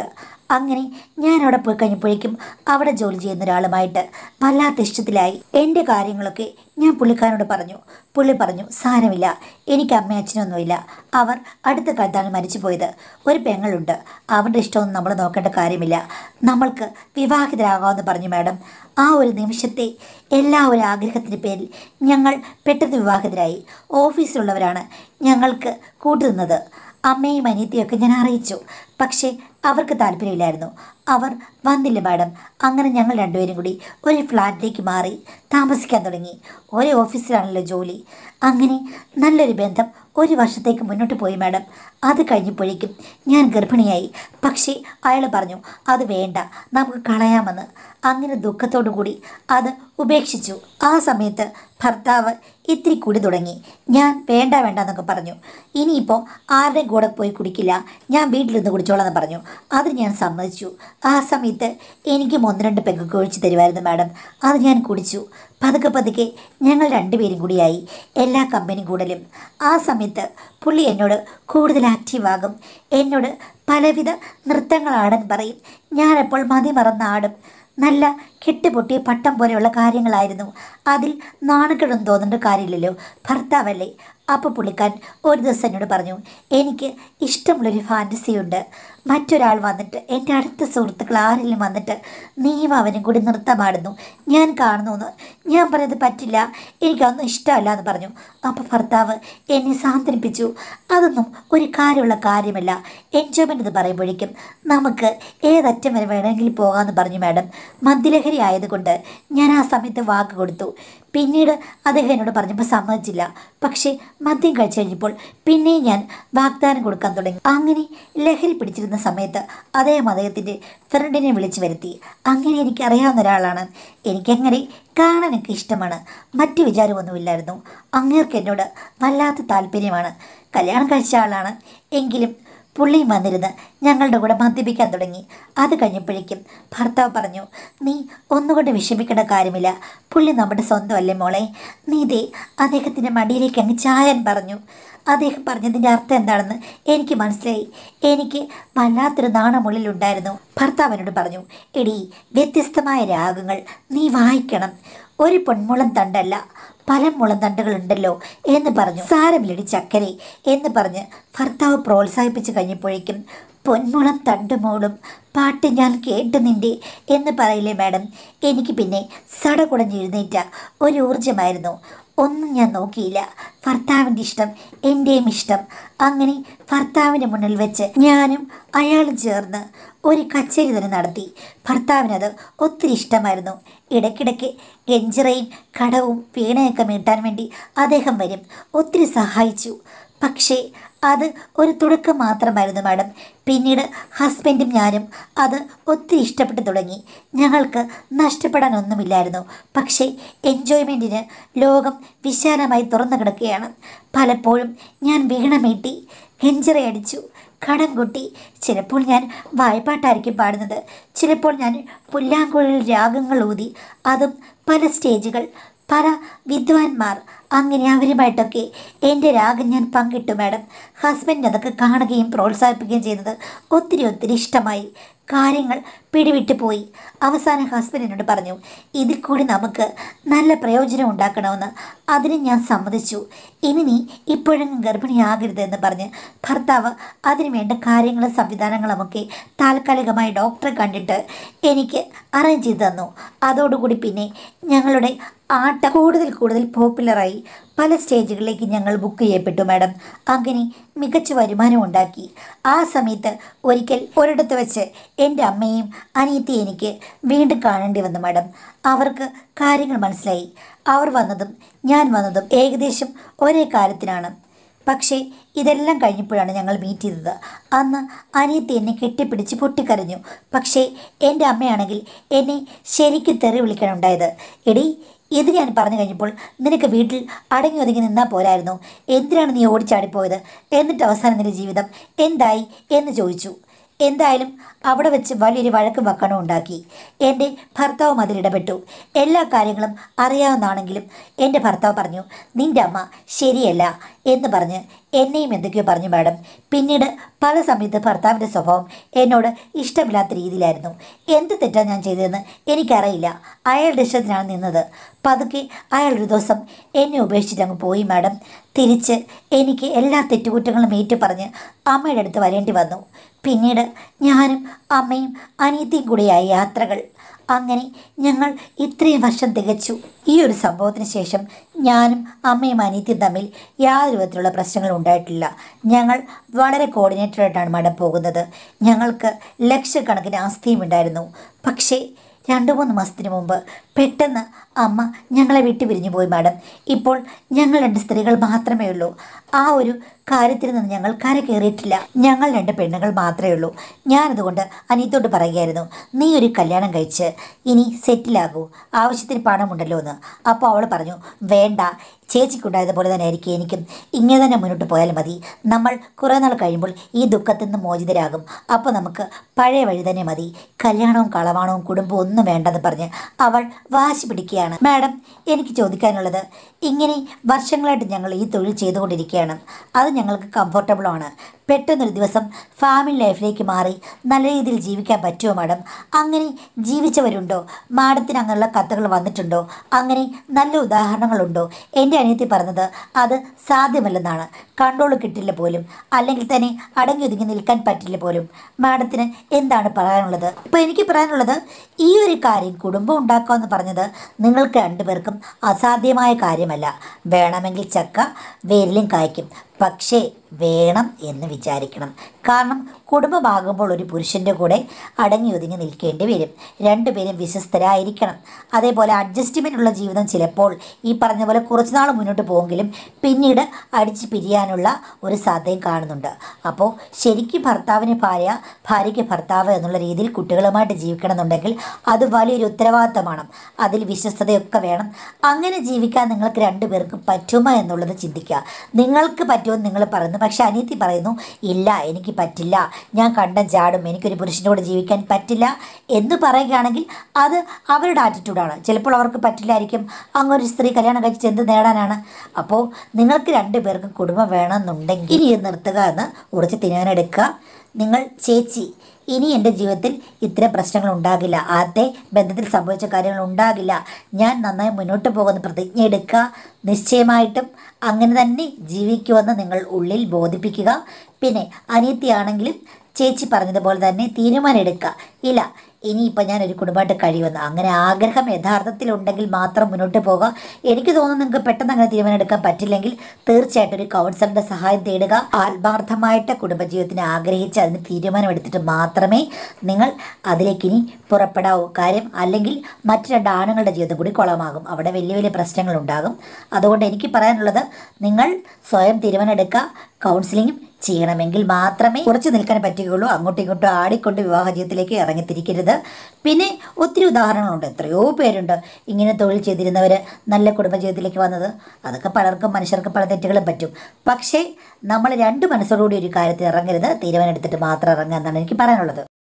അങ്ങനെ ഞാൻ അവിടെ പോയി കഴിഞ്ഞപ്പോഴേക്കും അവിടെ ജോലി ചെയ്യുന്ന ഒരാളുമായിട്ട് വല്ലാത്ത ഇഷ്ടത്തിലായി എൻ്റെ കാര്യങ്ങളൊക്കെ ഞാൻ പുള്ളിക്കാരനോട് പറഞ്ഞു പുള്ളി പറഞ്ഞു സാരമില്ല എനിക്ക് അമ്മയും അച്ഛനൊന്നുമില്ല അവർ അടുത്ത കാലത്താണ് മരിച്ചു പോയത് ഒരു പെങ്ങളുണ്ട് അവരുടെ ഇഷ്ടമൊന്നും നമ്മൾ നോക്കേണ്ട കാര്യമില്ല നമ്മൾക്ക് വിവാഹിതരാകാമെന്ന് പറഞ്ഞു മാഡം ആ ഒരു നിമിഷത്തെ എല്ലാ ഒരു ആഗ്രഹത്തിൻ്റെ പേരിൽ ഞങ്ങൾ പെട്ടെന്ന് വിവാഹിതരായി ഓഫീസിലുള്ളവരാണ് ഞങ്ങൾക്ക് കൂട്ടുനിന്നത് അമ്മയും അനിയത്തിയൊക്കെ ഞാൻ അറിയിച്ചു പക്ഷേ അവർക്ക് താല്പര്യമില്ലായിരുന്നു അവർ വന്നില്ല മാഡം അങ്ങനെ ഞങ്ങൾ രണ്ടുപേരും കൂടി ഒരു ഫ്ലാറ്റിലേക്ക് മാറി താമസിക്കാൻ തുടങ്ങി ഒരേ ഓഫീസിലാണല്ലോ ജോലി അങ്ങനെ നല്ലൊരു ബന്ധം ഒരു വർഷത്തേക്ക് മുന്നോട്ട് പോയി മാഡം അത് കഴിഞ്ഞപ്പോഴേക്കും ഞാൻ ഗർഭിണിയായി പക്ഷേ അയാൾ പറഞ്ഞു അത് വേണ്ട നമുക്ക് കളയാമെന്ന് അങ്ങനെ ദുഃഖത്തോടു കൂടി അത് ഉപേക്ഷിച്ചു ആ സമയത്ത് ഭർത്താവ് ഇത്തിരി കുടി തുടങ്ങി ഞാൻ വേണ്ട വേണ്ട എന്നൊക്കെ പറഞ്ഞു ഇനിയിപ്പോൾ ആരുടെയും കൂടെ പോയി കുടിക്കില്ല ഞാൻ വീട്ടിലിരുന്ന് കുടിച്ചോളാം എന്ന് പറഞ്ഞു അത് ഞാൻ സമ്മതിച്ചു ആ സമയത്ത് എനിക്കും ഒന്ന് രണ്ട് പെഗ്ഗൊക്കെ ഒഴിച്ച് തരുമായിരുന്നു മാഡം അത് ഞാൻ കുടിച്ചു പതുക്കെ പതുക്കെ ഞങ്ങൾ രണ്ടുപേരും കൂടിയായി എല്ലാ കമ്പനി കൂടലും ആ സമയത്ത് പുള്ളി എന്നോട് കൂടുതൽ ആക്റ്റീവാകും എന്നോട് പലവിധ നൃത്തങ്ങൾ ആടാൻ പറയും ഞാനപ്പോൾ മതി മറന്ന് ആടും നല്ല കെട്ടുപൊട്ടിയ പട്ടം പോലെയുള്ള കാര്യങ്ങളായിരുന്നു അതിൽ നാണക്കേടൊന്നും തോന്നേണ്ട കാര്യമില്ലല്ലോ ഭർത്താവല്ലേ അപ്പോൾ പുള്ളിക്കാരൻ ഒരു ദിവസം എന്നോട് പറഞ്ഞു എനിക്ക് ഇഷ്ടമുള്ളൊരു ഫാൻറ്റസി ഉണ്ട് മറ്റൊരാൾ വന്നിട്ട് എൻ്റെ അടുത്ത സുഹൃത്തുക്കൾ ആരെങ്കിലും വന്നിട്ട് നീയും അവനും കൂടി നൃത്തമാടുന്നു ഞാൻ കാണുന്നു എന്ന് ഞാൻ പറഞ്ഞത് പറ്റില്ല എനിക്കൊന്നും ഇഷ്ടമല്ല എന്ന് പറഞ്ഞു അപ്പോൾ ഭർത്താവ് എന്നെ സാന്ത്വനിപ്പിച്ചു അതൊന്നും ഒരു കാര്യമുള്ള കാര്യമല്ല എൻജോയ്മെൻ്റ് എന്ന് പറയുമ്പോഴേക്കും നമുക്ക് ഏതറ്റം വരെ വേണമെങ്കിൽ പോകാമെന്ന് പറഞ്ഞു മാഡം മദ്യലഹരി ആയതുകൊണ്ട് ഞാൻ ആ സമയത്ത് വാക്ക് കൊടുത്തു പിന്നീട് അദ്ദേഹം എന്നോട് പറഞ്ഞപ്പോൾ സമ്മതിച്ചില്ല പക്ഷേ മദ്യം കഴിച്ചു കഴിഞ്ഞപ്പോൾ പിന്നെയും ഞാൻ വാഗ്ദാനം കൊടുക്കാൻ തുടങ്ങി അങ്ങനെ ലഹരി പിടിച്ചിരുന്ന സമയത്ത് അദ്ദേഹം അദ്ദേഹത്തിൻ്റെ ഫ്രണ്ടിനെ വിളിച്ചു വരുത്തി അങ്ങനെ എനിക്കറിയാവുന്ന ഒരാളാണ് എനിക്കങ്ങനെ കാണാനൊക്കെ ഇഷ്ടമാണ് മറ്റു വിചാരമൊന്നുമില്ലായിരുന്നു അങ്ങേർക്ക് എന്നോട് വല്ലാത്ത താല്പര്യമാണ് കല്യാണം കഴിച്ച ആളാണ് എങ്കിലും പുള്ളിയും വന്നിരുന്ന് ഞങ്ങളുടെ കൂടെ മദ്യപിക്കാൻ തുടങ്ങി അത് കഴിഞ്ഞപ്പോഴേക്കും ഭർത്താവ് പറഞ്ഞു നീ ഒന്നുകൊണ്ട് വിഷമിക്കേണ്ട കാര്യമില്ല പുള്ളി നമ്മുടെ സ്വന്തമല്ലേ മോളെ നീ ദേ അദ്ദേഹത്തിൻ്റെ മടിയിലേക്ക് അങ്ങ് ചായാൻ പറഞ്ഞു അദ്ദേഹം പറഞ്ഞതിൻ്റെ അർത്ഥം എന്താണെന്ന് എനിക്ക് മനസ്സിലായി എനിക്ക് വല്ലാത്തൊരു നാണമുള്ളിലുണ്ടായിരുന്നു ഭർത്താവിനോട് പറഞ്ഞു എടി വ്യത്യസ്തമായ രാഗങ്ങൾ നീ വായിക്കണം ഒരു പൊന്മുളം തണ്ടല്ല പല മുളം തണ്ടുകളുണ്ടല്ലോ എന്ന് പറഞ്ഞു സാരമില്ലടി ചക്കരെ എന്ന് പറഞ്ഞ് ഭർത്താവ് പ്രോത്സാഹിപ്പിച്ച് കഴിഞ്ഞപ്പോഴേക്കും പൊന്മുളം തണ്ടുമോളും പാട്ട് ഞാൻ കേട്ട് നിൻ്റെ എന്ന് പറയില്ലേ മാഡം എനിക്ക് പിന്നെ സടകുടഞ്ഞ് എഴുന്നേറ്റ ഒരു ഊർജമായിരുന്നു ഒന്നും ഞാൻ നോക്കിയില്ല ഭർത്താവിൻ്റെ ഇഷ്ടം എൻ്റെയും ഇഷ്ടം അങ്ങനെ ഭർത്താവിൻ്റെ മുന്നിൽ വെച്ച് ഞാനും അയാളും ചേർന്ന് ഒരു കച്ചേരി തന്നെ നടത്തി ഭർത്താവിനത് ഒത്തിരി ഇഷ്ടമായിരുന്നു ഇടയ്ക്കിടയ്ക്ക് ഗഞ്ചിറയും കടവും വീണയൊക്കെ മീട്ടാൻ വേണ്ടി അദ്ദേഹം വരും ഒത്തിരി സഹായിച്ചു പക്ഷേ അത് ഒരു തുടക്കം മാത്രമായിരുന്നു മാഡം പിന്നീട് ഹസ്ബൻഡും ഞാനും അത് ഒത്തിരി ഇഷ്ടപ്പെട്ടു തുടങ്ങി ഞങ്ങൾക്ക് നഷ്ടപ്പെടാനൊന്നുമില്ലായിരുന്നു പക്ഷേ എൻജോയ്മെൻറ്റിന് ലോകം വിശാലമായി തുറന്നു കിടക്കുകയാണ് പലപ്പോഴും ഞാൻ വീണമീട്ടി ഗഞ്ചിറയടിച്ചു കടം കൊട്ടി ചിലപ്പോൾ ഞാൻ വായ്പാട്ടായിരിക്കും പാടുന്നത് ചിലപ്പോൾ ഞാൻ പുല്ലാങ്കുഴൽ രാഗങ്ങൾ ഊതി അതും പല സ്റ്റേജുകൾ പല വിദ്വാൻമാർ അങ്ങനെ അവരുമായിട്ടൊക്കെ എൻ്റെ രാഗം ഞാൻ പങ്കിട്ടു മാഡം ഹസ്ബൻഡ് അതൊക്കെ കാണുകയും പ്രോത്സാഹിപ്പിക്കുകയും ചെയ്തത് ഒത്തിരി ഒത്തിരി ഇഷ്ടമായി കാര്യങ്ങൾ പിടിവിട്ടു പോയി അവസാനം ഹസ്ബൻഡ് എന്നോട് പറഞ്ഞു ഇതിൽ കൂടി നമുക്ക് നല്ല പ്രയോജനം ഉണ്ടാക്കണമെന്ന് അതിന് ഞാൻ സമ്മതിച്ചു ഇനി നീ ഇപ്പോഴെങ്കിലും ഗർഭിണിയാകരുത് എന്ന് പറഞ്ഞ് ഭർത്താവ് അതിനു വേണ്ട കാര്യങ്ങളും സംവിധാനങ്ങളുമൊക്കെ താൽക്കാലികമായി ഡോക്ടറെ കണ്ടിട്ട് എനിക്ക് അറേഞ്ച് ചെയ്ത് തന്നു അതോടുകൂടി പിന്നെ ഞങ്ങളുടെ ആട്ട കൂടുതൽ കൂടുതൽ പോപ്പുലറായി പല സ്റ്റേജുകളിലേക്ക് ഞങ്ങൾ ബുക്ക് ചെയ്യപ്പെട്ടു മാഡം അങ്ങനെ മികച്ച വരുമാനം ഉണ്ടാക്കി ആ സമയത്ത് ഒരിക്കൽ ഒരിടത്ത് വെച്ച് എൻ്റെ അമ്മയും അനിയത്തി എനിക്ക് വീണ്ടും കാണേണ്ടി വന്നു മാഡം അവർക്ക് കാര്യങ്ങൾ മനസ്സിലായി അവർ വന്നതും ഞാൻ വന്നതും ഏകദേശം ഒരേ കാലത്തിനാണ് പക്ഷേ ഇതെല്ലാം കഴിഞ്ഞപ്പോഴാണ് ഞങ്ങൾ മീറ്റ് ചെയ്തത് അന്ന് അനിയത്തി എന്നെ കെട്ടിപ്പിടിച്ച് പൊട്ടിക്കരഞ്ഞു പക്ഷേ എൻ്റെ അമ്മയാണെങ്കിൽ എന്നെ ശരിക്കും തെറി വിളിക്കാനുണ്ടായത് എടി ഇത് ഞാൻ പറഞ്ഞു കഴിഞ്ഞപ്പോൾ നിനക്ക് വീട്ടിൽ അടങ്ങി ഒതുങ്ങി നിന്നാൽ പോരായിരുന്നു എന്തിനാണ് നീ ഓടിച്ചാടിപ്പോയത് എന്നിട്ട് അവസാനം നിന്റെ ജീവിതം എന്തായി എന്ന് ചോദിച്ചു എന്തായാലും അവിടെ വെച്ച് വലിയൊരു വഴക്കും വക്കണവും ഉണ്ടാക്കി എൻ്റെ ഭർത്താവും അതിലിടപെട്ടു എല്ലാ കാര്യങ്ങളും അറിയാവുന്നതാണെങ്കിലും എൻ്റെ ഭർത്താവ് പറഞ്ഞു നിൻ്റെ അമ്മ ശരിയല്ല എന്ന് പറഞ്ഞ് എന്നെയും എന്തൊക്കെയോ പറഞ്ഞു മാഡം പിന്നീട് പല സമയത്ത് ഭർത്താവിൻ്റെ സ്വഭാവം എന്നോട് ഇഷ്ടമില്ലാത്ത രീതിയിലായിരുന്നു എന്ത് തെറ്റാണ് ഞാൻ ചെയ്തതെന്ന് എനിക്കറിയില്ല അയാളുടെ ഇഷ്ടത്തിനാണ് നിന്നത് പതുക്കെ അയാൾ ഒരു ദിവസം എന്നെ ഉപേക്ഷിച്ചിട്ട് അങ്ങ് പോയി മാഡം തിരിച്ച് എനിക്ക് എല്ലാ തെറ്റുകുറ്റങ്ങളും ഏറ്റു പറഞ്ഞ് അമ്മയുടെ അടുത്ത് വരേണ്ടി വന്നു പിന്നീട് ഞാനും അമ്മയും അനിയത്തിയും കൂടിയായ യാത്രകൾ അങ്ങനെ ഞങ്ങൾ ഇത്രയും വർഷം തികച്ചു ഈ ഒരു സംഭവത്തിന് ശേഷം ഞാനും അമ്മയും അനിയത്തിയും തമ്മിൽ യാതൊരു വിധത്തിലുള്ള പ്രശ്നങ്ങളും ഉണ്ടായിട്ടില്ല ഞങ്ങൾ വളരെ കോർഡിനേറ്റഡ് ആയിട്ടാണ് മടം പോകുന്നത് ഞങ്ങൾക്ക് ലക്ഷക്കണക്കിന് ആസ്തിയും ഉണ്ടായിരുന്നു പക്ഷേ രണ്ട് മൂന്ന് മാസത്തിന് മുമ്പ് പെട്ടെന്ന് അമ്മ ഞങ്ങളെ വിട്ടു പിരിഞ്ഞു പോയി മാഡം ഇപ്പോൾ ഞങ്ങൾ രണ്ട് സ്ത്രീകൾ മാത്രമേ ഉള്ളൂ ആ ഒരു കാര്യത്തിൽ നിന്ന് ഞങ്ങൾ കര കയറിയിട്ടില്ല ഞങ്ങൾ രണ്ട് പെണ്ണുകൾ മാത്രമേ ഉള്ളൂ ഞാനതുകൊണ്ട് അനിയത്തോട് പറയുകയായിരുന്നു നീ ഒരു കല്യാണം കഴിച്ച് ഇനി സെറ്റിലാകൂ ആവശ്യത്തിന് പണമുണ്ടല്ലോ എന്ന് അപ്പോൾ അവൾ പറഞ്ഞു വേണ്ട ചേച്ചിക്കുണ്ടായതുപോലെ തന്നെ ആയിരിക്കും എനിക്കും ഇങ്ങനെ തന്നെ മുന്നോട്ട് പോയാൽ മതി നമ്മൾ കുറേ നാൾ കഴിയുമ്പോൾ ഈ ദുഃഖത്തിൽ നിന്ന് മോചിതരാകും അപ്പോൾ നമുക്ക് പഴയ വഴി തന്നെ മതി കല്യാണവും കളവാണവും കുടുംബവും ഒന്നും വേണ്ടെന്ന് പറഞ്ഞ് അവൾ വാശി പിടിക്കുകയാണ് മാഡം എനിക്ക് ചോദിക്കാനുള്ളത് ഇങ്ങനെ വർഷങ്ങളായിട്ട് ഞങ്ങൾ ഈ തൊഴിൽ ചെയ്തുകൊണ്ടിരിക്കുകയാണ് അത് ഞങ്ങൾക്ക് കംഫർട്ടബിളാണ് പെട്ടെന്നൊരു ദിവസം ഫാമിലി ലൈഫിലേക്ക് മാറി നല്ല രീതിയിൽ ജീവിക്കാൻ പറ്റുമോ മാഡം അങ്ങനെ ജീവിച്ചവരുണ്ടോ മാഡത്തിന് അങ്ങനെയുള്ള കഥകൾ വന്നിട്ടുണ്ടോ അങ്ങനെ നല്ല ഉദാഹരണങ്ങളുണ്ടോ എൻ്റെ അനിയത്തി പറഞ്ഞത് അത് സാധ്യമല്ലെന്നാണ് കൺട്രോൾ കിട്ടില്ല പോലും അല്ലെങ്കിൽ തന്നെ അടങ്ങി ഒതുങ്ങി നിൽക്കാൻ പറ്റില്ല പോലും മാഡത്തിന് എന്താണ് പറയാനുള്ളത് ഇപ്പോൾ എനിക്ക് പറയാനുള്ളത് ഈ ഒരു കാര്യം കുടുംബം ഉണ്ടാക്കുക എന്ന് പറഞ്ഞത് നിങ്ങൾക്ക് രണ്ടുപേർക്കും അസാധ്യമായ കാര്യമല്ല വേണമെങ്കിൽ ചക്ക വേരിലും കായ്ക്കും പക്ഷേ വേണം എന്ന് വിചാരിക്കണം കാരണം കുടുംബമാകുമ്പോൾ ഒരു പുരുഷൻ്റെ കൂടെ അടങ്ങി ഒതുങ്ങി നിൽക്കേണ്ടി വരും രണ്ടുപേരും വിശ്വസ്തരായിരിക്കണം അതേപോലെ അഡ്ജസ്റ്റ്മെൻ്റ് ഉള്ള ജീവിതം ചിലപ്പോൾ ഈ പറഞ്ഞ പോലെ കുറച്ച് നാൾ മുന്നോട്ട് പോകുമെങ്കിലും പിന്നീട് അടിച്ച് പിരിയാനുള്ള ഒരു സാധ്യതയും കാണുന്നുണ്ട് അപ്പോൾ ശരിക്കും ഭർത്താവിന് ഭാര്യ ഭാര്യയ്ക്ക് ഭർത്താവ് എന്നുള്ള രീതിയിൽ കുട്ടികളുമായിട്ട് ജീവിക്കണം എന്നുണ്ടെങ്കിൽ അത് വലിയൊരു ഉത്തരവാദിത്തമാണ് അതിൽ വിശ്വസ്തതയൊക്കെ വേണം അങ്ങനെ ജീവിക്കാൻ നിങ്ങൾക്ക് രണ്ടുപേർക്കും പറ്റുമോ എന്നുള്ളത് ചിന്തിക്കുക നിങ്ങൾക്ക് പറ്റുമെന്ന് നിങ്ങൾ പറയുന്നു പക്ഷെ അനിയത്തി പറയുന്നു ഇല്ല എനിക്ക് പറ്റില്ല ഞാൻ കണ്ടം ചാടും എനിക്കൊരു പുരുഷൻ്റെ കൂടെ ജീവിക്കാൻ പറ്റില്ല എന്ന് പറയുകയാണെങ്കിൽ അത് അവരുടെ ആറ്റിറ്റ്യൂഡാണ് ചിലപ്പോൾ അവർക്ക് പറ്റില്ലായിരിക്കും അങ്ങൊരു സ്ത്രീ കല്യാണം കഴിച്ച് എന്ത് നേടാനാണ് അപ്പോൾ നിങ്ങൾക്ക് രണ്ടുപേർക്കും കുടുംബം വേണമെന്നുണ്ടെങ്കിൽ ഇനി ഇത് നിർത്തുക എന്ന് ഉറച്ച് തീരുമാനമെടുക്കുക നിങ്ങൾ ചേച്ചി ഇനി എൻ്റെ ജീവിതത്തിൽ ഇത്തരം പ്രശ്നങ്ങൾ ഉണ്ടാകില്ല ആദ്യത്തെ ബന്ധത്തിൽ സംഭവിച്ച കാര്യങ്ങൾ ഉണ്ടാകില്ല ഞാൻ നന്നായി മുന്നോട്ട് പോകുന്ന പ്രതിജ്ഞ എടുക്കുക നിശ്ചയമായിട്ടും അങ്ങനെ തന്നെ ജീവിക്കുമെന്ന് നിങ്ങൾ ഉള്ളിൽ ബോധിപ്പിക്കുക പിന്നെ അനിയത്തിയാണെങ്കിലും ചേച്ചി പറഞ്ഞതുപോലെ തന്നെ തീരുമാനം എടുക്കുക ഇല്ല ഇനിയിപ്പോൾ ഞാൻ ഒരു കുടുംബമായിട്ട് കഴിയുമെന്ന് അങ്ങനെ ആഗ്രഹം യഥാർത്ഥത്തിലുണ്ടെങ്കിൽ മാത്രം മുന്നോട്ട് പോകുക എനിക്ക് തോന്നുന്നു നിങ്ങൾക്ക് പെട്ടെന്ന് അങ്ങനെ തീരുമാനം എടുക്കാൻ പറ്റില്ലെങ്കിൽ തീർച്ചയായിട്ടും ഒരു കൗൺസിലറുടെ സഹായം തേടുക ആത്മാർത്ഥമായിട്ട് കുടുംബജീവിതത്തിന് ആഗ്രഹിച്ച് അതിന് തീരുമാനമെടുത്തിട്ട് മാത്രമേ നിങ്ങൾ അതിലേക്ക് ഇനി പുറപ്പെടാവൂ കാര്യം അല്ലെങ്കിൽ മറ്റു രണ്ട് ആണുങ്ങളുടെ ജീവിതം കൂടി കുളമാകും അവിടെ വലിയ വലിയ പ്രശ്നങ്ങൾ ഉണ്ടാകും അതുകൊണ്ട് എനിക്ക് പറയാനുള്ളത് നിങ്ങൾ സ്വയം തീരുമാനം എടുക്കുക കൗൺസിലിങ്ങും ചെയ്യണമെങ്കിൽ മാത്രമേ കുറച്ച് നിൽക്കാൻ പറ്റുകയുള്ളൂ അങ്ങോട്ടും ഇങ്ങോട്ടും ആടിക്കൊണ്ട് വിവാഹ ജീവിതത്തിലേക്ക് ഇറങ്ങിത്തിരിക്കരുത് പിന്നെ ഒത്തിരി ഉദാഹരണങ്ങളുണ്ട് എത്രയോ പേരുണ്ട് ഇങ്ങനെ തൊഴിൽ ചെയ്തിരുന്നവർ നല്ല കുടുംബജീവിതത്തിലേക്ക് വന്നത് അതൊക്കെ പലർക്കും മനുഷ്യർക്ക് പല തെറ്റുകളും പറ്റും പക്ഷേ നമ്മൾ രണ്ട് മനസ്സോടുകൂടി ഒരു കാര്യത്തിൽ ഇറങ്ങരുത് തീരുമാനം എടുത്തിട്ട് മാത്രം ഇറങ്ങുക എന്നാണ് എനിക്ക് പറയാനുള്ളത്